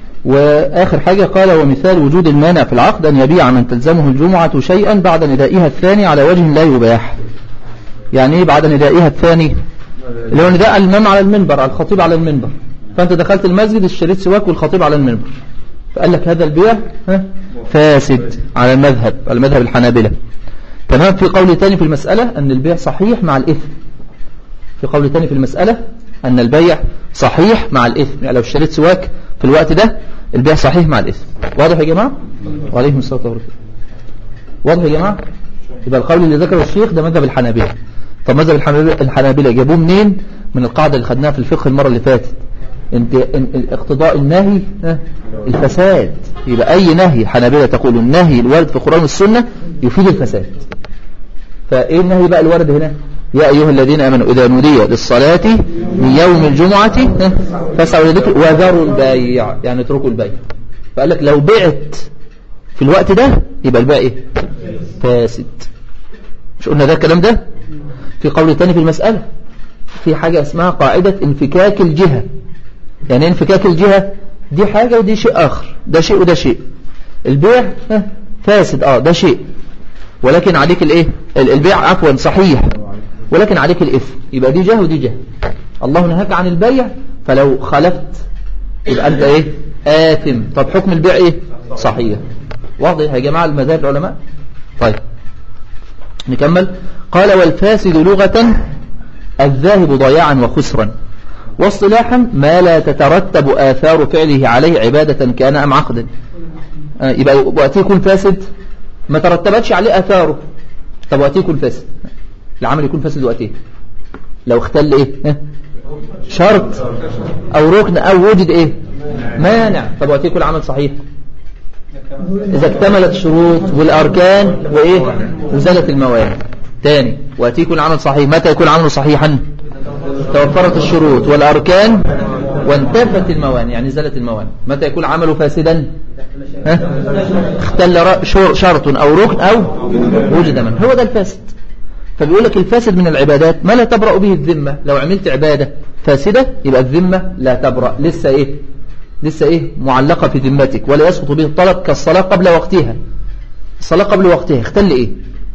واخر حاجه قال ومثال وجود المانع في العقد ان يبيع من تلزمه الجمعه شيئا بعد ندائها الثاني على وجه لا يباح يعني ايه بعد ندائها الثاني اللي هو نداء الإمام على المنبر على الخطيب على المنبر فأنت دخلت المسجد اشتريت سواك والخطيب على المنبر فقال لك هذا البيع فاسد على المذهب على مذهب الحنابلة تمام في قول تاني في المسألة أن البيع صحيح مع الإثم في قول تاني في المسألة أن البيع صحيح مع الإثم يعني لو اشتريت سواك في الوقت ده البيع صحيح مع الإثم واضح يا جماعة وعليكم الصلاة والسلام واضح يا جماعة يبقى القول اللي ذكره الشيخ ده مذهب الحنابلة طب مذهب الحنابلة جابوه منين من القاعدة اللي خدناها في الفقه المرة اللي فاتت انت اقتضاء النهي الفساد يبقى اي نهي الحنابلة تقول النهي الوارد في القرآن والسنة يفيد الفساد فايه النهي بقى الوارد هنا يا ايها الذين امنوا اذا نودي للصلاة من يوم الجمعة فاسعوا لذكر وذروا البيع يعني اتركوا البيع فقال لك لو بعت في الوقت ده يبقى البيع ايه فاسد مش قلنا ده الكلام ده في قول تاني في المسألة في حاجة اسمها قاعدة انفكاك الجهة يعني انفكاك الجهة دي حاجة ودي شيء آخر ده شيء وده شيء البيع فاسد اه ده شيء ولكن عليك الايه البيع عفوا صحيح ولكن عليك الإثم يبقى دي جهة ودي جهة الله نهاك عن البيع فلو خلفت يبقى أنت إيه آثم طب حكم البيع إيه صحيح واضح يا جماعة المذاهب العلماء طيب نكمل قال والفاسد لغة الذاهب ضياعا وخسرا واصطلاحا ما لا تترتب آثار فعله عليه عبادة كان أم عقدا آه يبقى وقت يكون فاسد ما ترتبتش عليه آثاره طب وقت يكون فاسد العمل يكون فاسد وقت ايه لو اختل ايه شرط او ركن او وجد ايه مانع طب وقت يكون العمل صحيح إذا اكتملت الشروط والأركان وإيه وزالت الموانع تاني وقت يكون العمل صحيح متى يكون العمل صحيحا توفرت الشروط والأركان وانتفت الموانع يعني زالت الموانع متى يكون عمله فاسدا ها؟ اختل شرط أو ركن أو وجد من هو ده الفاسد فبيقول لك الفاسد من العبادات ما لا تبرأ به الذمة لو عملت عبادة فاسدة يبقى الذمة لا تبرأ لسه ايه لسه ايه معلقة في ذمتك ولا يسقط به الطلب كالصلاة قبل وقتها الصلاة قبل وقتها اختل ايه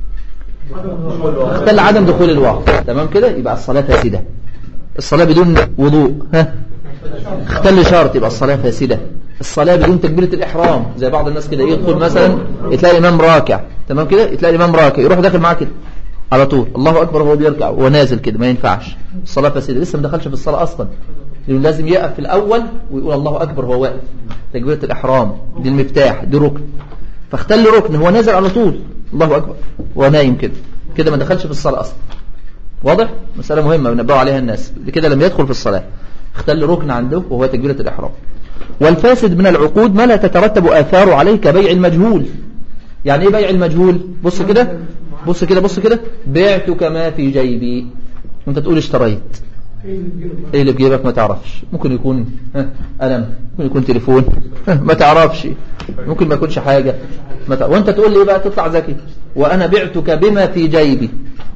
اختل عدم دخول الوقت تمام كده يبقى الصلاة فاسدة الصلاة بدون وضوء ها اختل شرط يبقى الصلاة فاسدة الصلاة بدون تكبيرة الإحرام زي بعض الناس كده يدخل مثلا تلاقي الإمام راكع تمام كده تلاقي الإمام راكع يروح داخل معاه كده على طول الله أكبر وهو بيركع ونازل كده ما ينفعش الصلاة فاسدة لسه ما دخلش في الصلاة أصلا لأنه لازم يقف في الأول ويقول الله أكبر وهو واقف تكبيرة الإحرام دي المفتاح دي ركن فاختل ركن هو نازل على طول الله أكبر ونايم كده كده ما دخلش في الصلاة أصلا واضح مسألة مهمة بنبهوا عليها الناس كده لم يدخل في الصلاة اختل ركن عنده وهو تكبيرة الإحرام والفاسد من العقود ما لا تترتب آثار عليه كبيع المجهول يعني ايه بيع المجهول بص كده بص كده بص كده بعتك ما في جيبي وانت تقول اشتريت ايه اللي بجيبك ما تعرفش ممكن يكون قلم ممكن يكون تليفون ما تعرفش ممكن ما يكونش حاجة ما ت... وانت تقول لي ايه بقى تطلع ذكي وانا بعتك بما في جيبي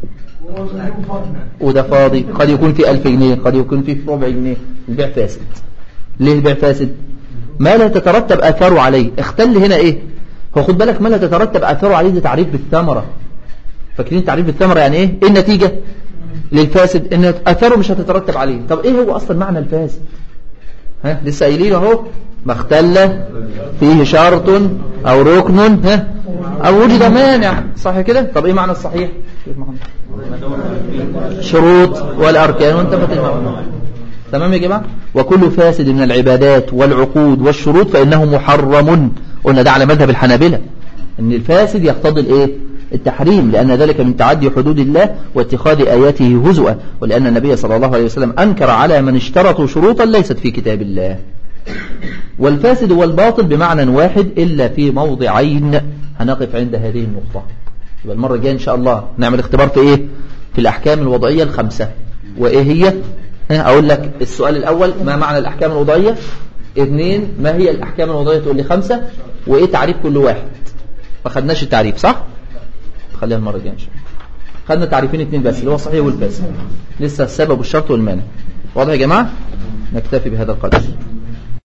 وده فاضي قد يكون في ألف جنيه قد يكون في ربع جنيه البيع فاسد ليه البيع فاسد ما لا تترتب آثاره عليه اختل هنا ايه هو خد بالك ما لا تترتب آثاره عليه دي تعريف بالثمرة فاكرين تعريف الثمرة يعني ايه ايه النتيجة للفاسد ان اثره مش هتترتب عليه طب ايه هو اصلا معنى الفاسد ها لسه قايلين اهو ما اختل فيه شرط او ركن ها او وجد مانع صح كده طب ايه معنى الصحيح شوف محمد. شروط والاركان وانت فتجمع تمام يا جماعه وكل فاسد من العبادات والعقود والشروط فانه محرم قلنا ده على مذهب الحنابلة ان الفاسد يقتضي الايه التحريم لأن ذلك من تعدي حدود الله واتخاذ آياته هزؤا ولأن النبي صلى الله عليه وسلم أنكر على من اشترطوا شروطا ليست في كتاب الله والفاسد والباطل بمعنى واحد إلا في موضعين هنقف عند هذه النقطة يبقى المرة الجاية إن شاء الله نعمل اختبار في إيه في الأحكام الوضعية الخمسة وإيه هي ها، أقول لك السؤال الأول ما معنى الأحكام الوضعية اثنين ما هي الأحكام الوضعية تقول لي خمسة وإيه تعريف كل واحد ما خدناش التعريف صح خليها المرة الجاية إن شاء الله خدنا تعريفين اثنين بس اللي هو الصحيح والفاسد لسه السبب والشرط والمانع واضح يا جماعة نكتفي بهذا القدر